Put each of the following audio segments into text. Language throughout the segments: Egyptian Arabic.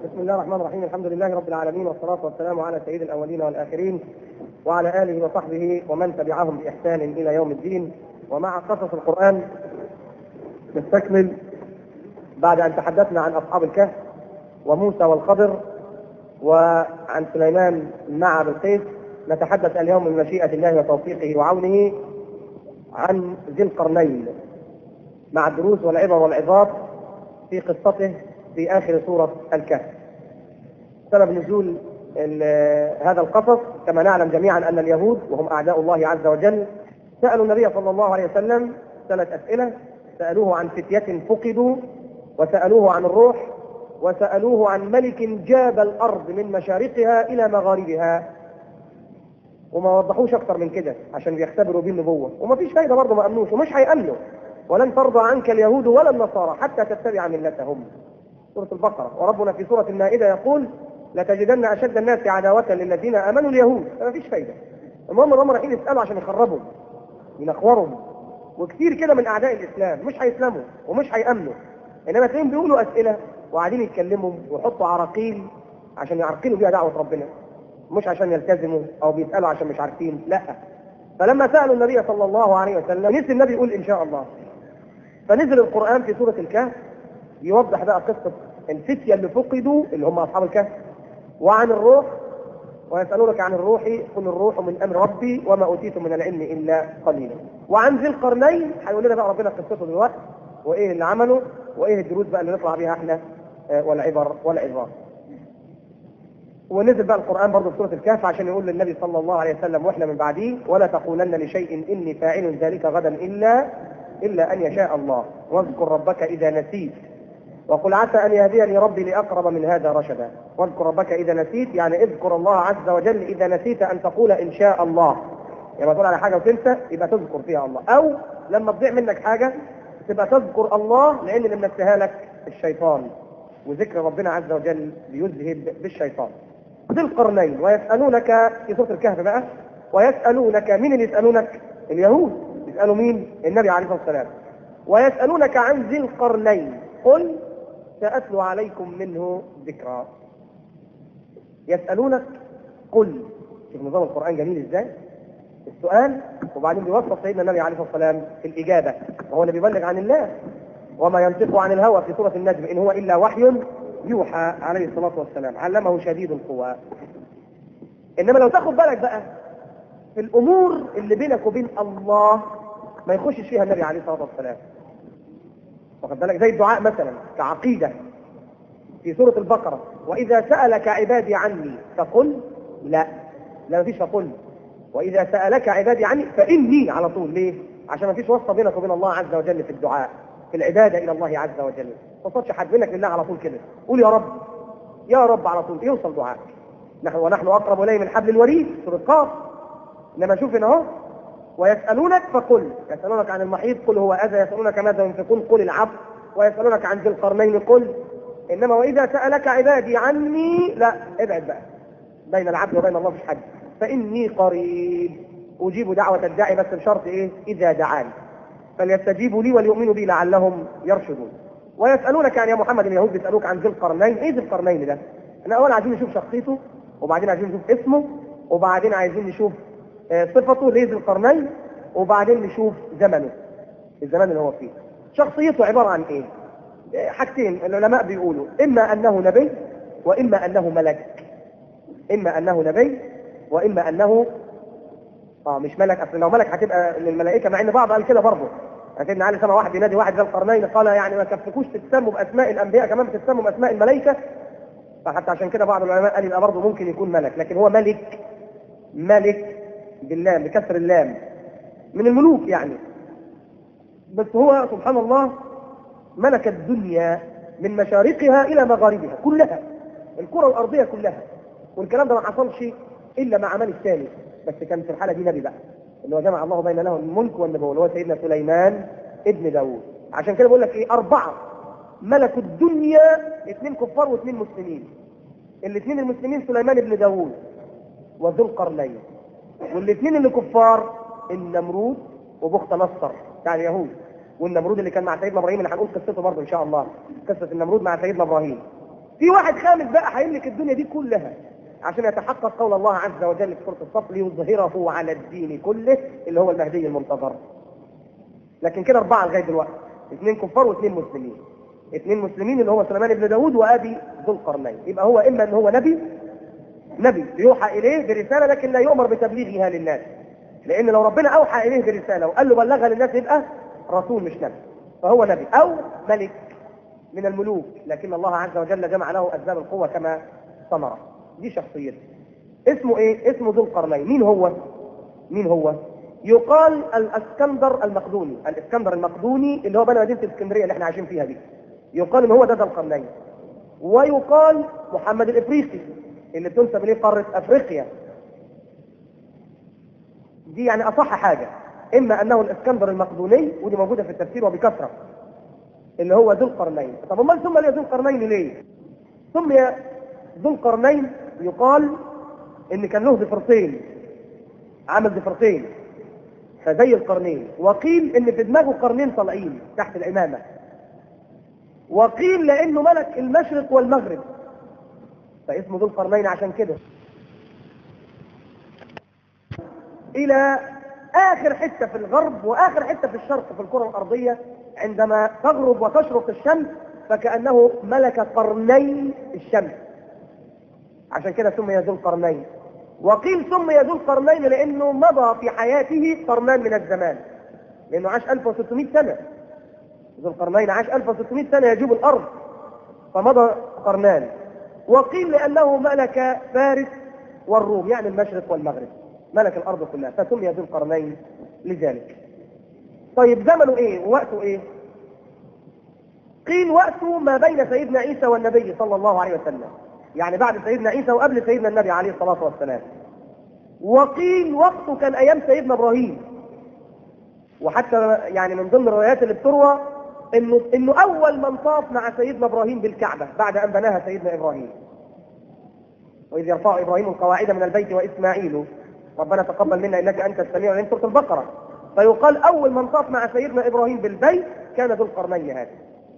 بسم الله الرحمن الرحيم الحمد لله رب العالمين والصلاة والسلام على سيد الأولين والآخرين وعلى آله وصحبه ومن تبعهم بإحسان إلى يوم الدين ومع قصص القرآن نستكمل بعد أن تحدثنا عن أصحاب الكهف وموسى والخضر وعن سليمان مع بلقيس نتحدث اليوم من مشيئة الله وتوفيقه وعونه عن ذي القرنين مع الدروس والعبر والعظات في قصته في آخر سورة الكهف سبب نزول هذا القصص كما نعلم جميعا أن اليهود وهم أعداء الله عز وجل سألوا النبي صلى الله عليه وسلم ثلاث أسئلة سألوه عن فتية فقدوا وسألوه عن الروح وسألوه عن ملك جاب الأرض من مشارقها إلى مغاربها وما وضحوش أكتر من كده عشان بيختبروا بيه النبوة وما فيش فايدة برضه ما أمنوش ومش هيأمنوا ولن ترضى عنك اليهود ولا النصارى حتى تتبع ملتهم سورة البقرة وربنا في سورة المائدة يقول لتجدن أشد الناس عداوة للذين آمنوا اليهود ما فيش فايدة المهم هم رايحين يسألوا عشان يخربوا ينخورهم وكثير كده من أعداء الإسلام مش هيسلموا ومش هيأمنوا إنما تلاقيهم بيقولوا أسئلة وقاعدين يتكلموا ويحطوا عراقيل عشان يعرقلوا بيها دعوة ربنا مش عشان يلتزموا أو بيسألوا عشان مش عارفين لا فلما سألوا النبي صلى الله عليه وسلم نسي النبي يقول إن شاء الله فنزل القرآن في سورة الكهف يوضح بقى قصة الفتية اللي فقدوا اللي هم أصحاب الكهف وعن الروح ويسألونك عن الروح قل الروح من أمر ربي وما أوتيتم من العلم إلا قليلا وعن ذي القرنين هيقول لنا بقى ربنا قصته دلوقتي وإيه اللي عمله وإيه الدروس بقى اللي نطلع بيها احنا والعبر والعظات ونزل بقى القرآن برضه في سورة الكهف عشان يقول للنبي صلى الله عليه وسلم واحنا من بعديه ولا تقولن لشيء إني فاعل ذلك غدا إلا إلا أن يشاء الله واذكر ربك إذا نسيت وقل عسى أن يهديني ربي لأقرب من هذا رشدا واذكر ربك إذا نسيت يعني اذكر الله عز وجل إذا نسيت أن تقول إن شاء الله يعني تقول على حاجة وتنسى يبقى تذكر فيها الله أو لما تضيع منك حاجة تبقى تذكر الله لأن اللي منسيها لك الشيطان وذكر ربنا عز وجل بيذهب بالشيطان ذي القرنين ويسألونك في سورة الكهف بقى ويسألونك مين اللي يسألونك اليهود يسألوا مين النبي عليه الصلاة والسلام ويسألونك عن ذي القرنين قل سأتلو عليكم منه ذكرى يسألونك قل شوف نظام القرآن جميل ازاي السؤال وبعدين بيوصف سيدنا النبي عليه الصلاة والسلام في الإجابة وهو اللي بيبلغ عن الله وما ينطق عن الهوى في سورة النجم إن هو إلا وحي يوحى عليه الصلاة والسلام علمه شديد القوى إنما لو تاخد بالك بقى في الأمور اللي بينك وبين الله ما يخشش فيها النبي عليه الصلاة والسلام واخد بالك زي الدعاء مثلا كعقيدة في سورة البقرة وإذا سألك عبادي عني فقل لا لا مفيش فقل وإذا سألك عبادي عني فإني على طول ليه؟ عشان مفيش واسطة بينك وبين الله عز وجل في الدعاء في العبادة إلى الله عز وجل ما تصدش حد منك لله على طول كده قول يا رب يا رب على طول يوصل دعائك نحن ونحن أقرب إليه من حبل الوريد سورة قاف إنما شوف هنا اهو ويسألونك فقل يسألونك عن المحيط قل هو أذى يسألونك ماذا ينفقون قل العفو ويسألونك عن ذي القرنين قل إنما وإذا سألك عبادي عني لا ابعد بقى بين العبد وبين الله مش حد فإني قريب أجيب دعوة الداعي بس بشرط إيه إذا دعاني فليستجيبوا لي وليؤمنوا بي لعلهم يرشدون ويسألونك عن يا محمد اليهود بيسألوك عن ذي القرنين إيه ذي القرنين ده؟ احنا أولا عايزين نشوف شخصيته وبعدين عايزين نشوف اسمه وبعدين عايزين نشوف صفته ليه ذي القرنين وبعدين نشوف زمنه الزمان اللي هو فيه شخصيته عبارة عن ايه حاجتين العلماء بيقولوا اما انه نبي واما انه ملك اما انه نبي واما انه اه مش ملك اصل لو ملك هتبقى للملائكه مع ان بعض قال كده برضه سيدنا علي سمع واحد ينادي واحد ذي القرنين قال يعني ما كفكوش تتسموا باسماء الانبياء كمان بتتسموا باسماء الملائكه فحتى عشان كده بعض العلماء قال يبقى برضه ممكن يكون ملك لكن هو ملك ملك باللام بكسر اللام من الملوك يعني بس هو سبحان الله ملك الدنيا من مشارقها الى مغاربها كلها الكره الارضيه كلها والكلام ده ما حصلش الا مع ملك ثاني بس كان في الحاله دي نبي بقى اللي هو جمع الله بين له الملك والنبوه اللي هو سيدنا سليمان ابن داوود عشان كده بقول لك ايه اربعه ملكوا الدنيا اثنين كفار واثنين مسلمين الاثنين المسلمين سليمان ابن داوود وذو القرنين والاثنين اللي كفار النمرود وبخت نصر بتاع اليهود والنمرود اللي كان مع سيدنا ابراهيم اللي هنقول قصته برضه ان شاء الله قصه النمرود مع سيدنا ابراهيم في واحد خامس بقى هيملك الدنيا دي كلها عشان يتحقق قول الله عز وجل في سوره الصف ليظهره على الدين كله اللي هو المهدي المنتظر لكن كده اربعه لغايه دلوقتي اثنين كفار واثنين مسلمين اثنين مسلمين اللي هو سليمان بن داوود وابي ذو القرنين يبقى هو اما ان هو نبي نبي يوحى اليه برساله لكن لا يؤمر بتبليغها للناس لان لو ربنا اوحى اليه برساله وقال له بلغها للناس يبقى رسول مش نبي فهو نبي او ملك من الملوك لكن الله عز وجل جمع له اسباب القوه كما ثمره دي شخصيته اسمه ايه اسمه ذو القرنين مين هو مين هو يقال الاسكندر المقدوني الاسكندر المقدوني اللي هو بنى مدينه الاسكندريه اللي احنا عايشين فيها دي يقال ان هو ده ذو القرنين ويقال محمد الافريقي اللي بتنسب اليه قاره افريقيا دي يعني اصح حاجه اما انه الاسكندر المقدوني ودي موجوده في التفسير وبكثره اللي هو ذو القرنين طب امال ثم ليه ذو القرنين ليه سمي ذو القرنين يقال ان كان له ضفرتين عمل ضفرتين فزي القرنين وقيل ان في دماغه قرنين طالعين تحت الامامه وقيل لانه ملك المشرق والمغرب فاسمه ذو القرنين عشان كده الى اخر حته في الغرب واخر حته في الشرق في الكره الارضيه عندما تغرب وتشرق الشمس فكانه ملك قرني الشمس عشان كده سمي ذو القرنين وقيل سمي ذو القرنين لانه مضى في حياته قرنان من الزمان لانه عاش 1600 سنه ذو القرنين عاش 1600 سنه يجوب الارض فمضى قرنان وقيل لانه ملك فارس والروم يعني المشرق والمغرب ملك الارض كلها فسمي ذو القرنين لذلك طيب زمنه ايه ووقته ايه قيل وقته ما بين سيدنا عيسى والنبي صلى الله عليه وسلم يعني بعد سيدنا عيسى وقبل سيدنا النبي عليه الصلاة والسلام وقيل وقته كان أيام سيدنا إبراهيم وحتى يعني من ضمن الروايات اللي بتروى إنه, إنه أول من طاف مع سيدنا إبراهيم بالكعبة بعد أن بناها سيدنا إبراهيم وإذ يرفع إبراهيم القواعد من البيت وإسماعيل ربنا تقبل منا إنك أنت السميع العليم سورة البقرة فيقال أول من طاف مع سيدنا إبراهيم بالبيت كان ذو القرنين هذا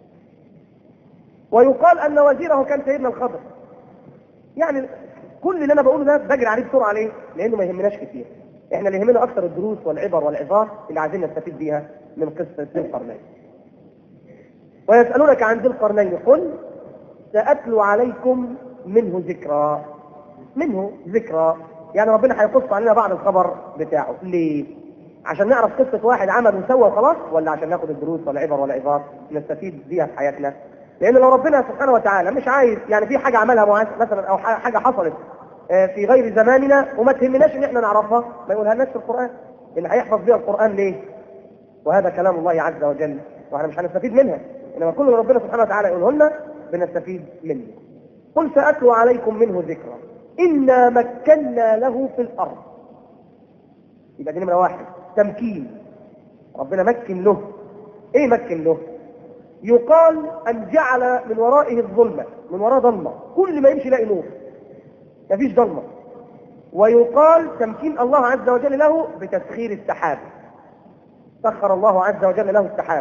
ويقال أن وزيره كان سيدنا الخضر يعني كل اللي انا بقوله ده بجري عليه بسرعه ليه؟ لانه ما يهمناش كتير. احنا اللي يهمنا اكثر الدروس والعبر والعظات اللي عايزين نستفيد بيها من قصه ذي القرنين. ويسالونك عن ذي القرنين قل ساتلو عليكم منه ذكرى. منه ذكرى يعني ربنا هيقص علينا بعض الخبر بتاعه، ليه؟ عشان نعرف قصه واحد عمل وسوى خلاص ولا عشان ناخد الدروس والعبر والعظات نستفيد بيها في حياتنا؟ لان لو ربنا سبحانه وتعالى مش عايز يعني في حاجه عملها معاذ مثلا او حاجه حصلت في غير زماننا وما تهمناش ان احنا نعرفها ما يقولها لناش في القران اللي هيحفظ بيها القران ليه؟ وهذا كلام الله عز وجل واحنا مش هنستفيد منها انما كل اللي ربنا سبحانه وتعالى يقوله لنا بنستفيد منه قل ساتلو عليكم منه ذكرى انا مكنا له في الارض يبقى دي نمره واحد تمكين ربنا مكن له ايه مكن له؟ يقال أن جعل من ورائه الظلمة من وراء ضلمة كل ما يمشي يلاقي نور مفيش ضلمة ويقال تمكين الله عز وجل له بتسخير السحاب سخر الله عز وجل له السحاب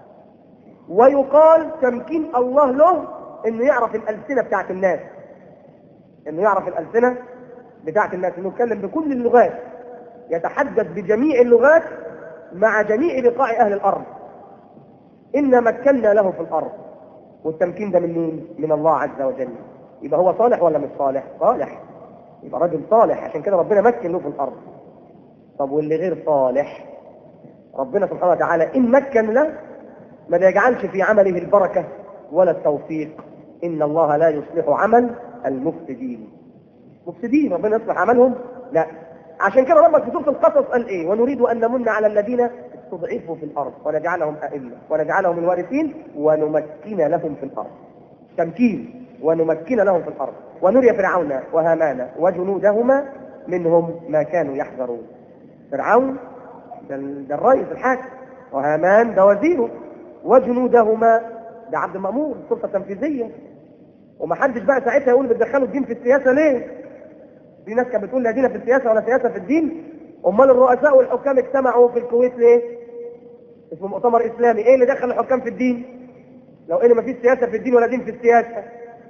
ويقال تمكين الله له انه يعرف الألسنة بتاعت الناس انه يعرف الألسنة بتاعت الناس انه يتكلم بكل اللغات يتحدث بجميع اللغات مع جميع بقاع أهل الأرض إنا مكنا له في الأرض والتمكين ده من مين؟ من الله عز وجل يبقى هو صالح ولا مش صالح؟ صالح يبقى راجل صالح عشان كده ربنا مكن له في الأرض طب واللي غير صالح ربنا سبحانه وتعالى إن مكن له ما بيجعلش في عمله البركة ولا التوفيق إن الله لا يصلح عمل المفسدين مفسدين ربنا يصلح عملهم لا عشان كده ربك في سورة القصص قال إيه ونريد أن نمن على الذين استضعفوا في الأرض ونجعلهم أئمة ونجعلهم الوارثين ونمكن لهم في الأرض تمكين ونمكن لهم في الأرض ونري فرعون وهامان وجنودهما منهم ما كانوا يحذرون فرعون ده, ده الرئيس الحاكم وهامان ده وزيره وجنودهما ده عبد المأمور السلطة التنفيذية ومحدش بقى ساعتها يقول بتدخلوا الدين في السياسة ليه؟ في ناس كانت بتقول لا دين في السياسة ولا سياسة في الدين امال الرؤساء والحكام اجتمعوا في الكويت ليه؟ اسمه مؤتمر اسلامي ايه اللي دخل الحكام في الدين؟ لو ان ما فيش سياسه في الدين ولا دين في السياسه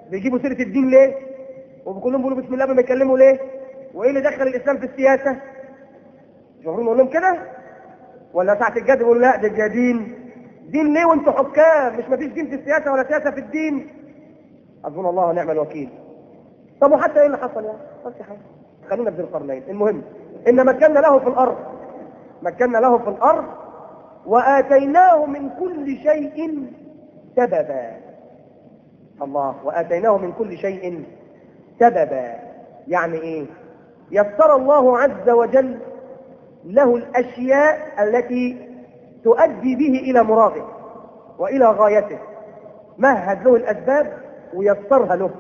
بيجيبوا سيره الدين ليه وكلهم بيقولوا بسم الله قبل ما يتكلموا ليه وايه اللي دخل الاسلام في السياسه مش المفروض نقول لهم كده ولا ساعه الجد يقول لا ده ده دين دين ليه وانتوا حكام مش مفيش دين في السياسه ولا سياسه في الدين حسبنا الله ونعم الوكيل طب وحتى ايه اللي حصل يعني بس حاجه خلينا في ذي القرنين المهم ان مكنا له في الارض مكنا له في الارض واتيناه من كل شيء سببا الله واتيناه من كل شيء سببا يعني ايه يسر الله عز وجل له الاشياء التي تؤدي به الى مراده والى غايته مهد له الاسباب ويسرها له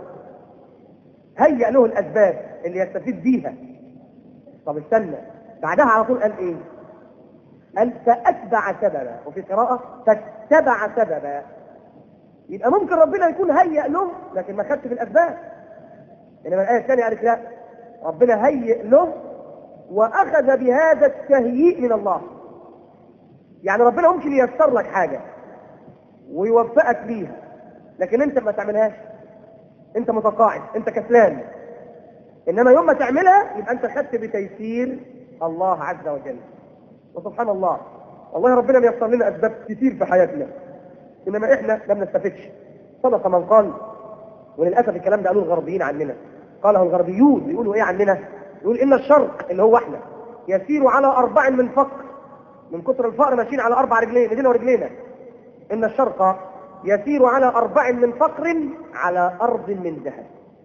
هيأ له الاسباب اللي يستفيد بيها طب استنى بعدها على طول قال ايه قال فاتبع سببا وفي قراءه فاتبع سببا يبقى ممكن ربنا يكون هيأ له لكن ما خدش بالاسباب انما الايه الثانيه قالت لا ربنا هيئ له واخذ بهذا التهيئ من الله يعني ربنا ممكن ييسر لك حاجه ويوفقك ليها لكن انت ما تعملهاش انت متقاعد انت كسلان انما يوم ما تعملها يبقى انت خدت بتيسير الله عز وجل وسبحان الله والله ربنا بيسر لنا اسباب كتير في حياتنا انما احنا ما بنستفدش صدق من قال وللاسف الكلام ده قالوه الغربيين عننا قاله الغربيون بيقولوا ايه عننا يقول ان الشرق اللي هو احنا يسير على اربع من فقر من كثر الفقر ماشيين على اربع رجلين ايدينا ورجلينا ان الشرق يسير على اربع من فقر على ارض من ذهب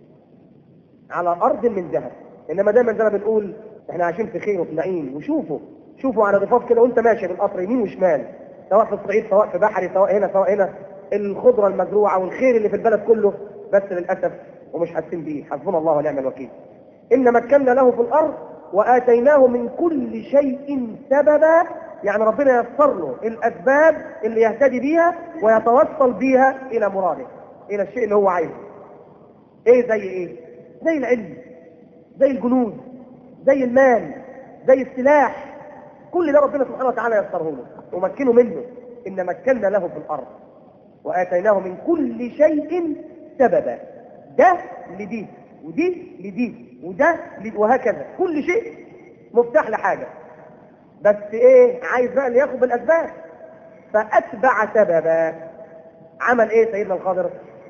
على ارض من ذهب انما دايما زي ما بنقول احنا عايشين في خير وفي نعيم وشوفوا شوفوا على ضفاف كده وانت ماشي بالقطر يمين وشمال سواء في الصعيد سواء في بحري سواء هنا سواء هنا الخضره المزروعه والخير اللي في البلد كله بس للاسف ومش حاسين بيه حسبنا الله ونعم الوكيل ان مكنا له في الارض واتيناه من كل شيء سببا يعني ربنا يسر له الاسباب اللي يهتدي بيها ويتوصل بيها الى مراده الى الشيء اللي هو عايزه ايه زي ايه زي العلم زي الجنود زي المال زي السلاح كل ده ربنا سبحانه وتعالى يسره له ومكنه منه ان مكنا له في الارض واتيناه من كل شيء سببا ده لدي ودي لدي وده لدي وهكذا كل شيء مفتاح لحاجه بس ايه عايز بقى اللي ياخد بالاسباب فاتبع سببا عمل ايه سيدنا الخضر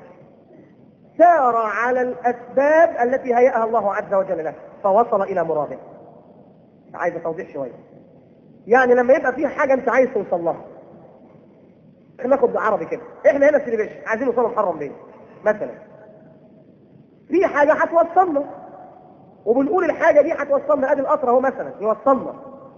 سار على الاسباب التي هيأها الله عز وجل له فوصل الى مراده عايز توضيح شويه يعني لما يبقى في حاجه انت عايز توصل لها ناخد عربي كده احنا هنا في سيدي باشا عايزين نوصل محرم ليه مثلا في حاجه هتوصلنا وبنقول الحاجه دي هتوصلنا ادي القطر اهو مثلا يوصلنا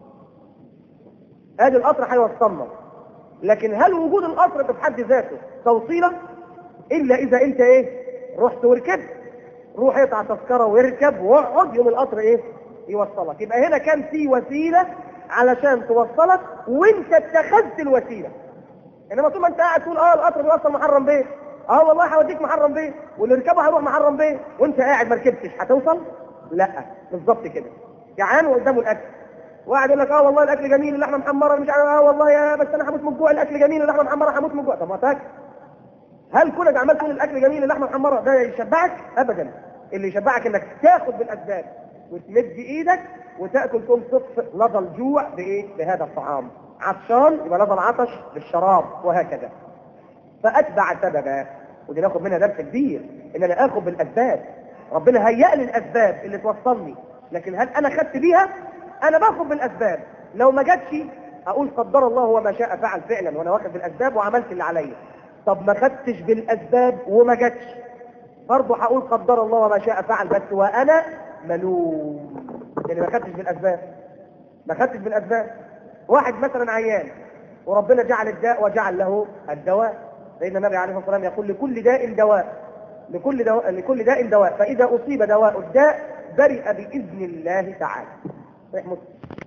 ادي القطر هيوصلنا لكن هل وجود القطر في حد ذاته توصيله الا اذا انت ايه رحت وركبت روح يقطع تذكره ويركب واقعد يوم القطر ايه يوصلك يبقى هنا كان في وسيله علشان توصلك وانت اتخذت الوسيله انما طول ما انت قاعد تقول اه القطر بيوصل محرم بيه اه والله هوديك محرم بيه واللي يركبه هيروح محرم بيه وانت قاعد ما ركبتش هتوصل لا بالظبط كده جعان وقدامه الاكل وقاعد يقول لك اه والله الاكل جميل اللحمه محمره مش عارف اه والله يا بس انا هموت من الجوع الاكل جميل اللحمه محمره هموت من الجوع طب ما تاكل هل كونك عمال تقول الاكل جميل اللحمه محمره ده يشبعك ابدا اللي يشبعك انك تاخد بالاسباب وتمد ايدك وتاكل تقوم تطفئ لظى الجوع بايه بهذا الطعام عطشان يبقى لظى العطش بالشراب وهكذا فاتبع سببا ودي ناخد منها درس كبير ان انا اخد بالاسباب ربنا هيأ لي الاسباب اللي توصلني لكن هل انا خدت بيها انا باخد بالاسباب لو ما جاتش اقول قدر الله وما شاء فعل فعلا وانا واخد بالاسباب وعملت اللي عليا طب ما خدتش بالاسباب وما جاتش برضه هقول قدر الله وما شاء فعل بس وانا ملوم لان ما خدتش بالاسباب ما خدتش بالاسباب واحد مثلا عيان وربنا جعل الداء وجعل له الدواء سيدنا النبي عليه الصلاه والسلام يقول لكل داء دواء لكل دواء لكل داء دواء فاذا اصيب دواء الداء برئ باذن الله تعالى صحيح مسلم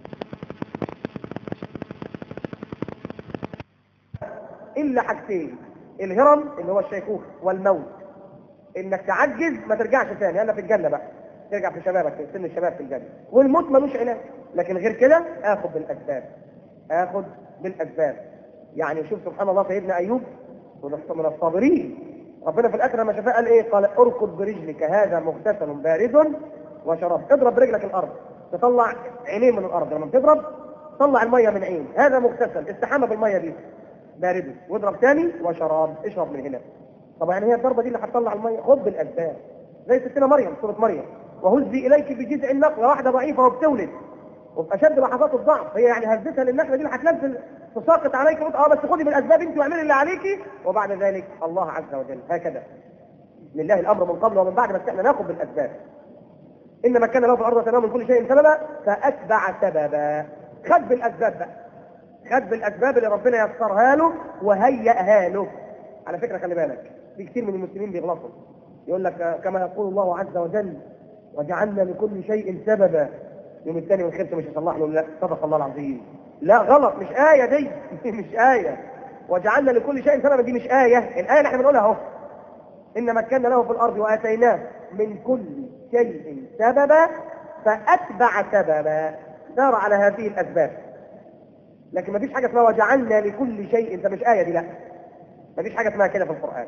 الا حاجتين الهرم اللي هو الشيخوخه والموت انك تعجز ما ترجعش تاني انا في الجنه بقى ترجع في شبابك في سن الشباب في الجنه والموت ملوش علاج لكن غير كده اخد بالاسباب اخد بالاسباب يعني شوف سبحان الله سيدنا ايوب من الصابرين ربنا في الاخر لما شافها قال ايه قال اركض برجلك هذا مغتسل بارد وشراب اضرب برجلك الارض تطلع عينين من الارض لما بتضرب طلع الميه من عين هذا مغتسل استحمى بالميه دي بارد واضرب تاني وشراب اشرب من هنا طب يعني هي الضربه دي اللي هتطلع الميه خد بالاسباب زي ستنا مريم سوره مريم وهزي اليك بجذع النخله واحده ضعيفه وبتولد وفي اشد لحظات الضعف هي يعني هزتها للنخله دي اللي هتنزل تساقط عليك وقلت اه بس خدي بالاسباب انت واعملي اللي عليكي وبعد ذلك الله عز وجل هكذا لله الامر من قبل ومن بعد بس احنا ناخذ بالاسباب انما كان له في الارض تمام من كل شيء سببا فاتبع سببا خد بالاسباب بقى خد بالاسباب اللي ربنا يسرها له وهيئها له على فكره خلي بالك في كثير من المسلمين بيغلطوا يقول لك كما يقول الله عز وجل وجعلنا لكل شيء سببا يوم الثاني والخمسه مش هيصلح له لا صدق الله العظيم لا غلط مش آية دي مش آية وجعلنا لكل شيء سببا دي مش آية الآية اللي احنا بنقولها اهو إن مكنا له في الأرض وآتيناه من كل شيء سببا فأتبع سببا سار على هذه الأسباب لكن ما فيش حاجة اسمها وجعلنا لكل شيء انت مش آية دي لا ما فيش حاجة اسمها كده في القرآن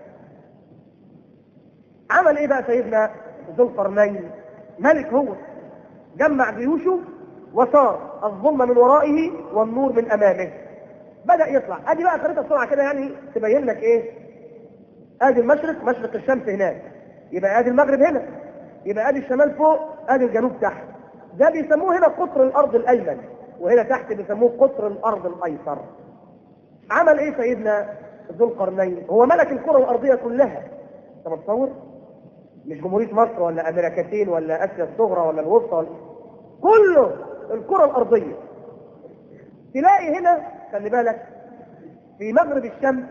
عمل ايه بقى سيدنا ذو القرنين ملك هو جمع جيوشه وصار الظلم من ورائه والنور من امامه بدأ يطلع ادي بقى خريطة السرعة كده يعني تبين لك ايه ادي المشرق مشرق الشمس هناك يبقى ادي المغرب هنا يبقى ادي الشمال فوق ادي الجنوب تحت ده بيسموه هنا قطر الارض الايمن وهنا تحت بيسموه قطر الارض الايسر عمل ايه سيدنا ذو القرنين هو ملك الكرة الارضية كلها انت متصور مش جمهورية مصر ولا امريكتين ولا اسيا الصغرى ولا الوسطى ولا كله الكرة الارضية تلاقي هنا خلي بالك في مغرب الشمس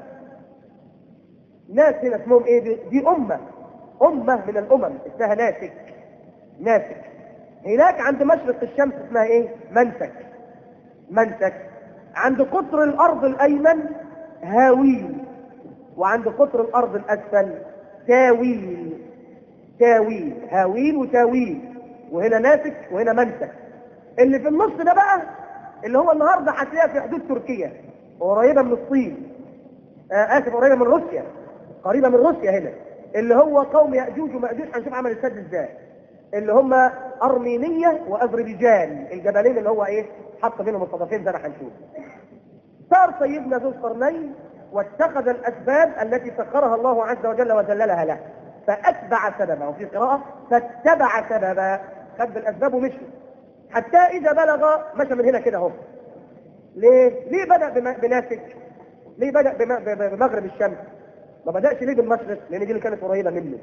ناس هنا اسمهم ايه دي, دي امة امة من الامم اسمها ناسك ناسك هناك عند مشرق الشمس اسمها ايه منسك منسك عند قطر الارض الايمن هاويل وعند قطر الارض الاسفل تاويل تاويل هاويل وتاويل وهنا ناسك وهنا منسك اللي في النص ده بقى اللي هو النهارده هتلاقيها في حدود تركيا وقريبه من الصين آه اسف قريبه من روسيا قريبه من روسيا هنا اللي هو قوم ياجوج وماجوج هنشوف عمل السد ازاي اللي هم ارمينيه واذربيجان الجبلين اللي هو ايه حط بينهم الصدفين زي ما هنشوف صار سيدنا ذو القرنين واتخذ الاسباب التي سخرها الله عز وجل وذللها له فاتبع سببا وفي قراءه فاتبع سببا خد بالاسباب ومشي حتى اذا بلغ مشى من هنا كده اهو ليه؟ ليه بدا بم- بناسك؟ ليه بدا بم- ب- بمغرب الشمس؟ ما بداش ليه بالمشرق؟ لان دي اللي كانت قريبه منه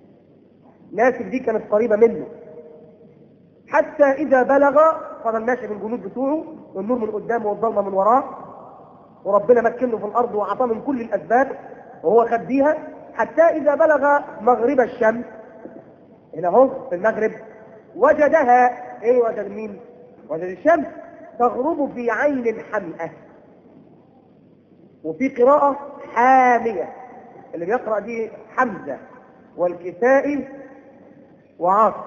ناسك دي كانت قريبه منه حتى اذا بلغ فضل ماشي بالجنود بتوعه والنور من قدامه والظلمه من وراه وربنا مكنه في الارض واعطاه من كل الاسباب وهو خد بيها حتى اذا بلغ مغرب الشمس هنا اهو في المغرب وجدها ايه وجد مين وجد الشمس تغرب في عين حمئة وفي قراءة حامية اللي بيقرأ دي حمزة والكسائي وعاصم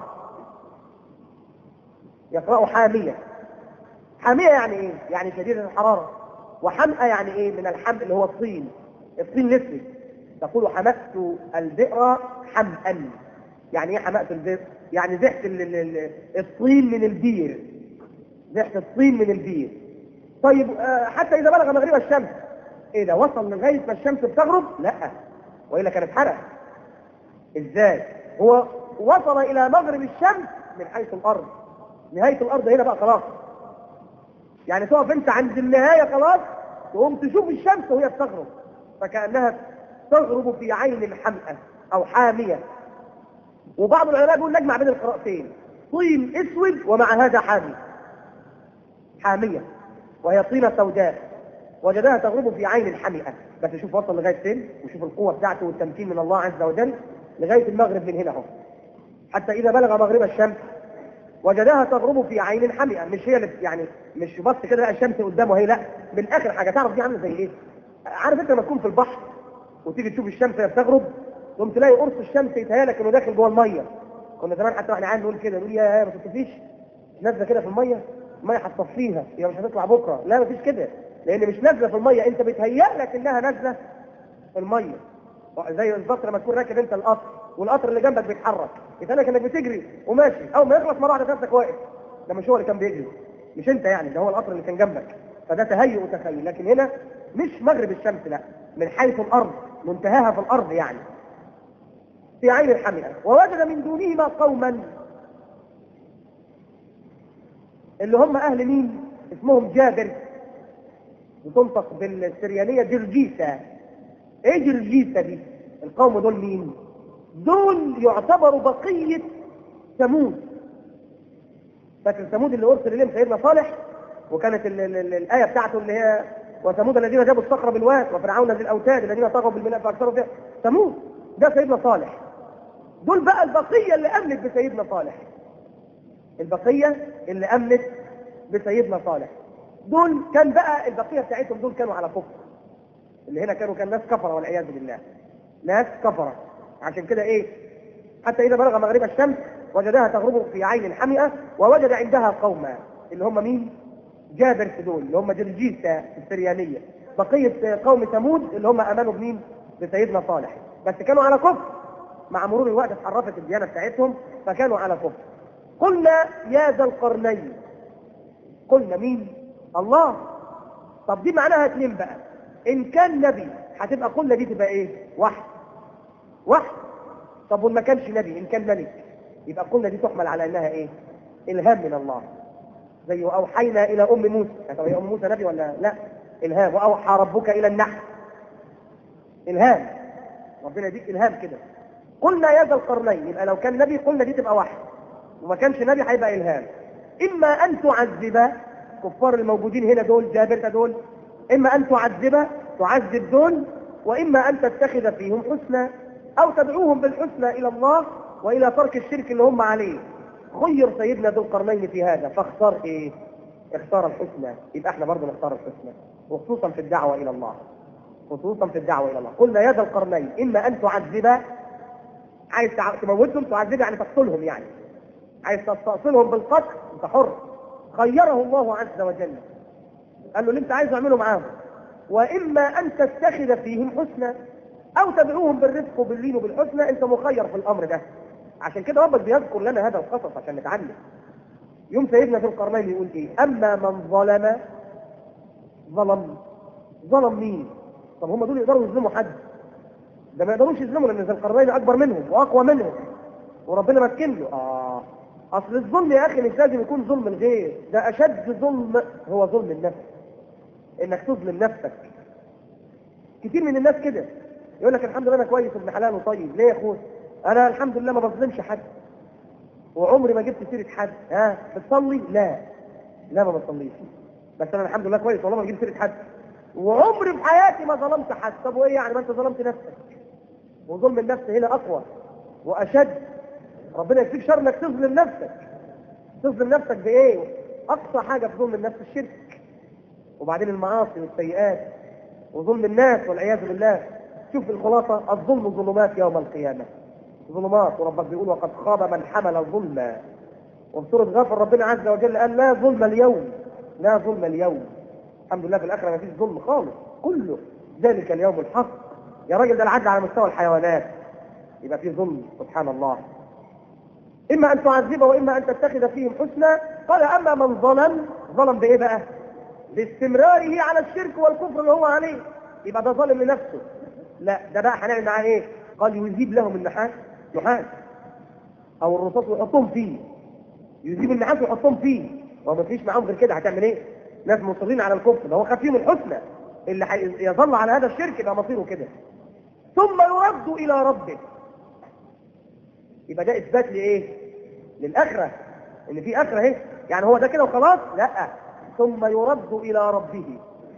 يقرأ حامية حامية يعني ايه؟ يعني شديدة الحرارة وحمأة يعني ايه؟ من الحمء اللي هو الطين الطين الاسود تقول حمأت البئر حمأا يعني ايه حمأت البئر؟ يعني زحت ال- ال- ال- الطين من البير زحت الطين من البير طيب آه، حتى اذا بلغ مغرب الشمس ايه ده وصل لغايه ما الشمس بتغرب؟ لا والا كانت حرق ازاي؟ هو وصل الى مغرب الشمس من حيث الارض نهايه الارض هنا بقى خلاص يعني تقف انت عند النهايه خلاص تقوم تشوف الشمس وهي بتغرب فكانها تغرب في عين حمئه او حاميه وبعض العلماء بيقول نجمع بين القراءتين طين اسود ومع هذا حامي حاميه وهي طينه سوداء وجدها تغرب في عين حمئه بس شوف وصل لغايه فين وشوف القوه بتاعته والتمكين من الله عز وجل لغايه المغرب من هنا اهو حتى اذا بلغ مغرب الشمس وجدها تغرب في عين حمئه مش هي اللي يعني مش بص كده لقى الشمس قدامه هي لا من اخر حاجه تعرف دي عامله زي ايه عارف انت لما تكون في البحر وتيجي تشوف الشمس وهي بتغرب تقوم تلاقي قرص الشمس يتهيألك انه داخل جوه الميه كنا زمان حتى واحنا قاعدين نقول كده نقول يا ما تطفيش نازله كده في الميه الميه هتصفيها هي مش هتطلع بكره لا مفيش كده لان مش نازله في الميه انت بتهيأ لك انها نازله في الميه زي بالظبط لما تكون راكب انت القطر والقطر اللي جنبك بيتحرك يتقال انك بتجري وماشي اول ما يخلص مره واحده نفسك واقف ده مش هو اللي كان بيجري مش انت يعني ده هو القطر اللي كان جنبك فده تهيؤ وتخيل لكن هنا مش مغرب الشمس لا من حيث الارض منتهاها في الارض يعني في عين الحمئة ووجد من دونهما قوما اللي هم اهل مين اسمهم جابر بتنطق بالسريانية جرجيسة ايه جرجيسة دي القوم دول مين دول يعتبروا بقية ثمود فاكر ثمود اللي ارسل اليهم سيدنا صالح وكانت ال ال ال الايه بتاعته اللي هي وثمود الذين جابوا الصخر بالواد وفرعون ذي الاوتاد الذين طغوا بالبناء فاكثروا فيها ثمود ده سيدنا صالح دول بقى البقيه اللي امنت بسيدنا صالح البقيه اللي امنت بسيدنا صالح دول كان بقى البقيه بتاعتهم دول كانوا على كفر اللي هنا كانوا كان ناس كفره والعياذ بالله ناس كفره عشان كده ايه حتى اذا بلغ مغرب الشمس وجدها تغرب في عين حمئه ووجد عندها قوما اللي هم مين جابر في دول اللي هم جرجيسة السريانية بقية قوم ثمود اللي هم امنوا بمين بسيدنا صالح بس كانوا على كفر مع مرور الوقت اتحرفت الديانة بتاعتهم فكانوا على كفر قلنا يا ذا القرنين قلنا مين الله طب دي معناها اتنين بقى ان كان نبي هتبقى قلنا دي تبقى ايه وحي وحي طب وما كانش نبي ان كان ملك يبقى قلنا دي تحمل على انها ايه الهام من الله زي اوحينا الى ام موسى طب هي ام موسى نبي ولا لا الهام واوحى ربك الى النحل الهام ربنا يديك الهام كده قلنا يا ذا القرنين يبقى لو كان نبي قلنا دي تبقى وحي وما كانش نبي هيبقى الهام اما ان تعذب كفار الموجودين هنا دول جابر دول اما ان تعذب تعذب دول واما ان تتخذ فيهم حسنا او تدعوهم بالحسنى الى الله والى ترك الشرك اللي هم عليه خير سيدنا ذو القرنين في هذا فاختار ايه اختار الحسنى يبقى احنا برضه نختار الحسنى وخصوصا في الدعوة الى الله خصوصا في الدعوة الى الله قلنا يا ذا القرنين اما ان تعذب عايز تع- تموتهم تعذب يعني تقتلهم يعني عايز تستأصلهم بالقتل انت حر خيره الله عز وجل قال له اللي انت عايزه اعمله معاهم واما ان تتخذ فيهم حسنى او تدعوهم بالرفق وباللين وبالحسنى انت مخير في الامر ده عشان كده ربك بيذكر لنا هذا القصص عشان نتعلم يوم سيدنا في القرنين يقول ايه اما من ظلم ظلم ظلم مين طب هم دول يقدروا يظلموا حد ده ما يقدروش يظلموا لان ذي القرنين اكبر منهم واقوى منهم وربنا ماسكين له اه اصل الظلم يا اخي مش لازم يكون ظلم الغير ده اشد ظلم هو ظلم النفس انك تظلم نفسك كتير من الناس كده يقول لك الحمد لله انا كويس ابن حلال وطيب ليه يا اخويا انا الحمد لله ما بظلمش حد وعمري ما جبت سيره حد ها بتصلي لا لا ما بصليش بس انا الحمد لله كويس والله ما بجيب سيره حد وعمري في حياتي ما ظلمت حد طب وايه يعني ما انت ظلمت نفسك وظلم النفس هنا اقوى واشد ربنا يكفيك شر انك تظلم نفسك تظلم نفسك بايه اقصى حاجه في ظلم النفس الشرك وبعدين المعاصي والسيئات وظلم الناس والعياذ بالله شوف الخلاصه الظلم ظلمات يوم القيامه ظلمات وربك بيقول وقد خاب من حمل ظلما وفي سوره غافر ربنا عز وجل قال لا ظلم اليوم لا ظلم اليوم الحمد لله في الاخره ما فيش ظلم خالص كله ذلك اليوم الحق يا راجل ده العدل على مستوى الحيوانات يبقى في ظلم سبحان الله اما ان تعذب واما ان تتخذ فيهم حسنا قال اما من ظلم ظلم بايه بقى باستمراره على الشرك والكفر اللي هو عليه يبقى ده ظالم لنفسه لا ده بقى هنعمل معاه ايه قال يذيب لهم النحاس نحاس او الرصاص ويحطهم فيه يذيب النحاس ويحطهم فيه وما فيش معاهم غير كده هتعمل ايه ناس مصرين على الكفر ده هو خد فيهم الحسنى اللي حي- يظل على هذا الشرك يبقى مصيره كده ثم يرد الى ربه يبقى ده اثبات لايه للاخره ان في اخره اهي يعني هو ده كده وخلاص لا ثم يرد الى ربه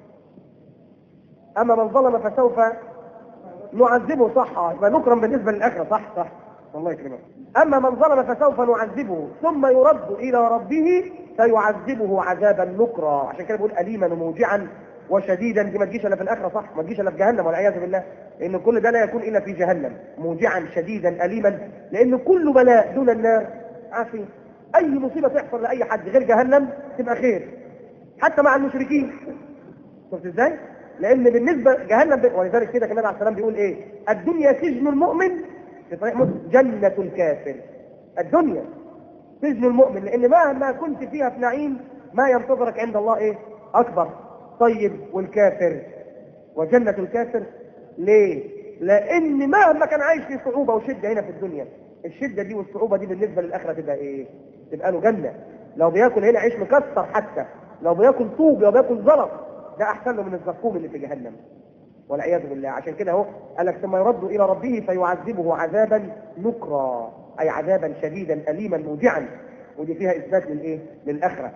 اما من ظلم فسوف نعذبه صح آه، يبقى نكرم بالنسبه للاخره صح صح الله يكرمك اما من ظلم فسوف نعذبه ثم يرد الى ربه فيعذبه عذابا نكرا عشان كده بيقول اليما وموجعا وشديدا دي ما تجيش الا في الاخره صح ما تجيش الا في جهنم والعياذ بالله لان كل ده لا يكون الا في جهنم موجعا شديدا اليما لان كل بلاء دون النار عافيه اي مصيبه تحصل لاي حد غير جهنم تبقى خير حتى مع المشركين شفت ازاي لان بالنسبه جهنم ولذلك كده النبي عليه السلام بيقول ايه الدنيا سجن المؤمن في صحيح مسلم جنه الكافر الدنيا سجن المؤمن لان مهما كنت فيها في نعيم ما ينتظرك عند الله ايه اكبر طيب والكافر وجنه الكافر ليه لان مهما كان عايش في صعوبه وشده هنا في الدنيا الشده دي والصعوبه دي بالنسبه للاخره تبقى ايه تبقى له جنه لو بياكل هنا عيش مكسر حتى لو بياكل طوب لو بياكل زلط ده احسن له من الزقوم اللي في جهنم والعياذ بالله عشان كده اهو قال لك ثم يرد الى ربه فيعذبه عذابا نكرا اي عذابا شديدا اليما موجعا ودي فيها اثبات للايه للاخره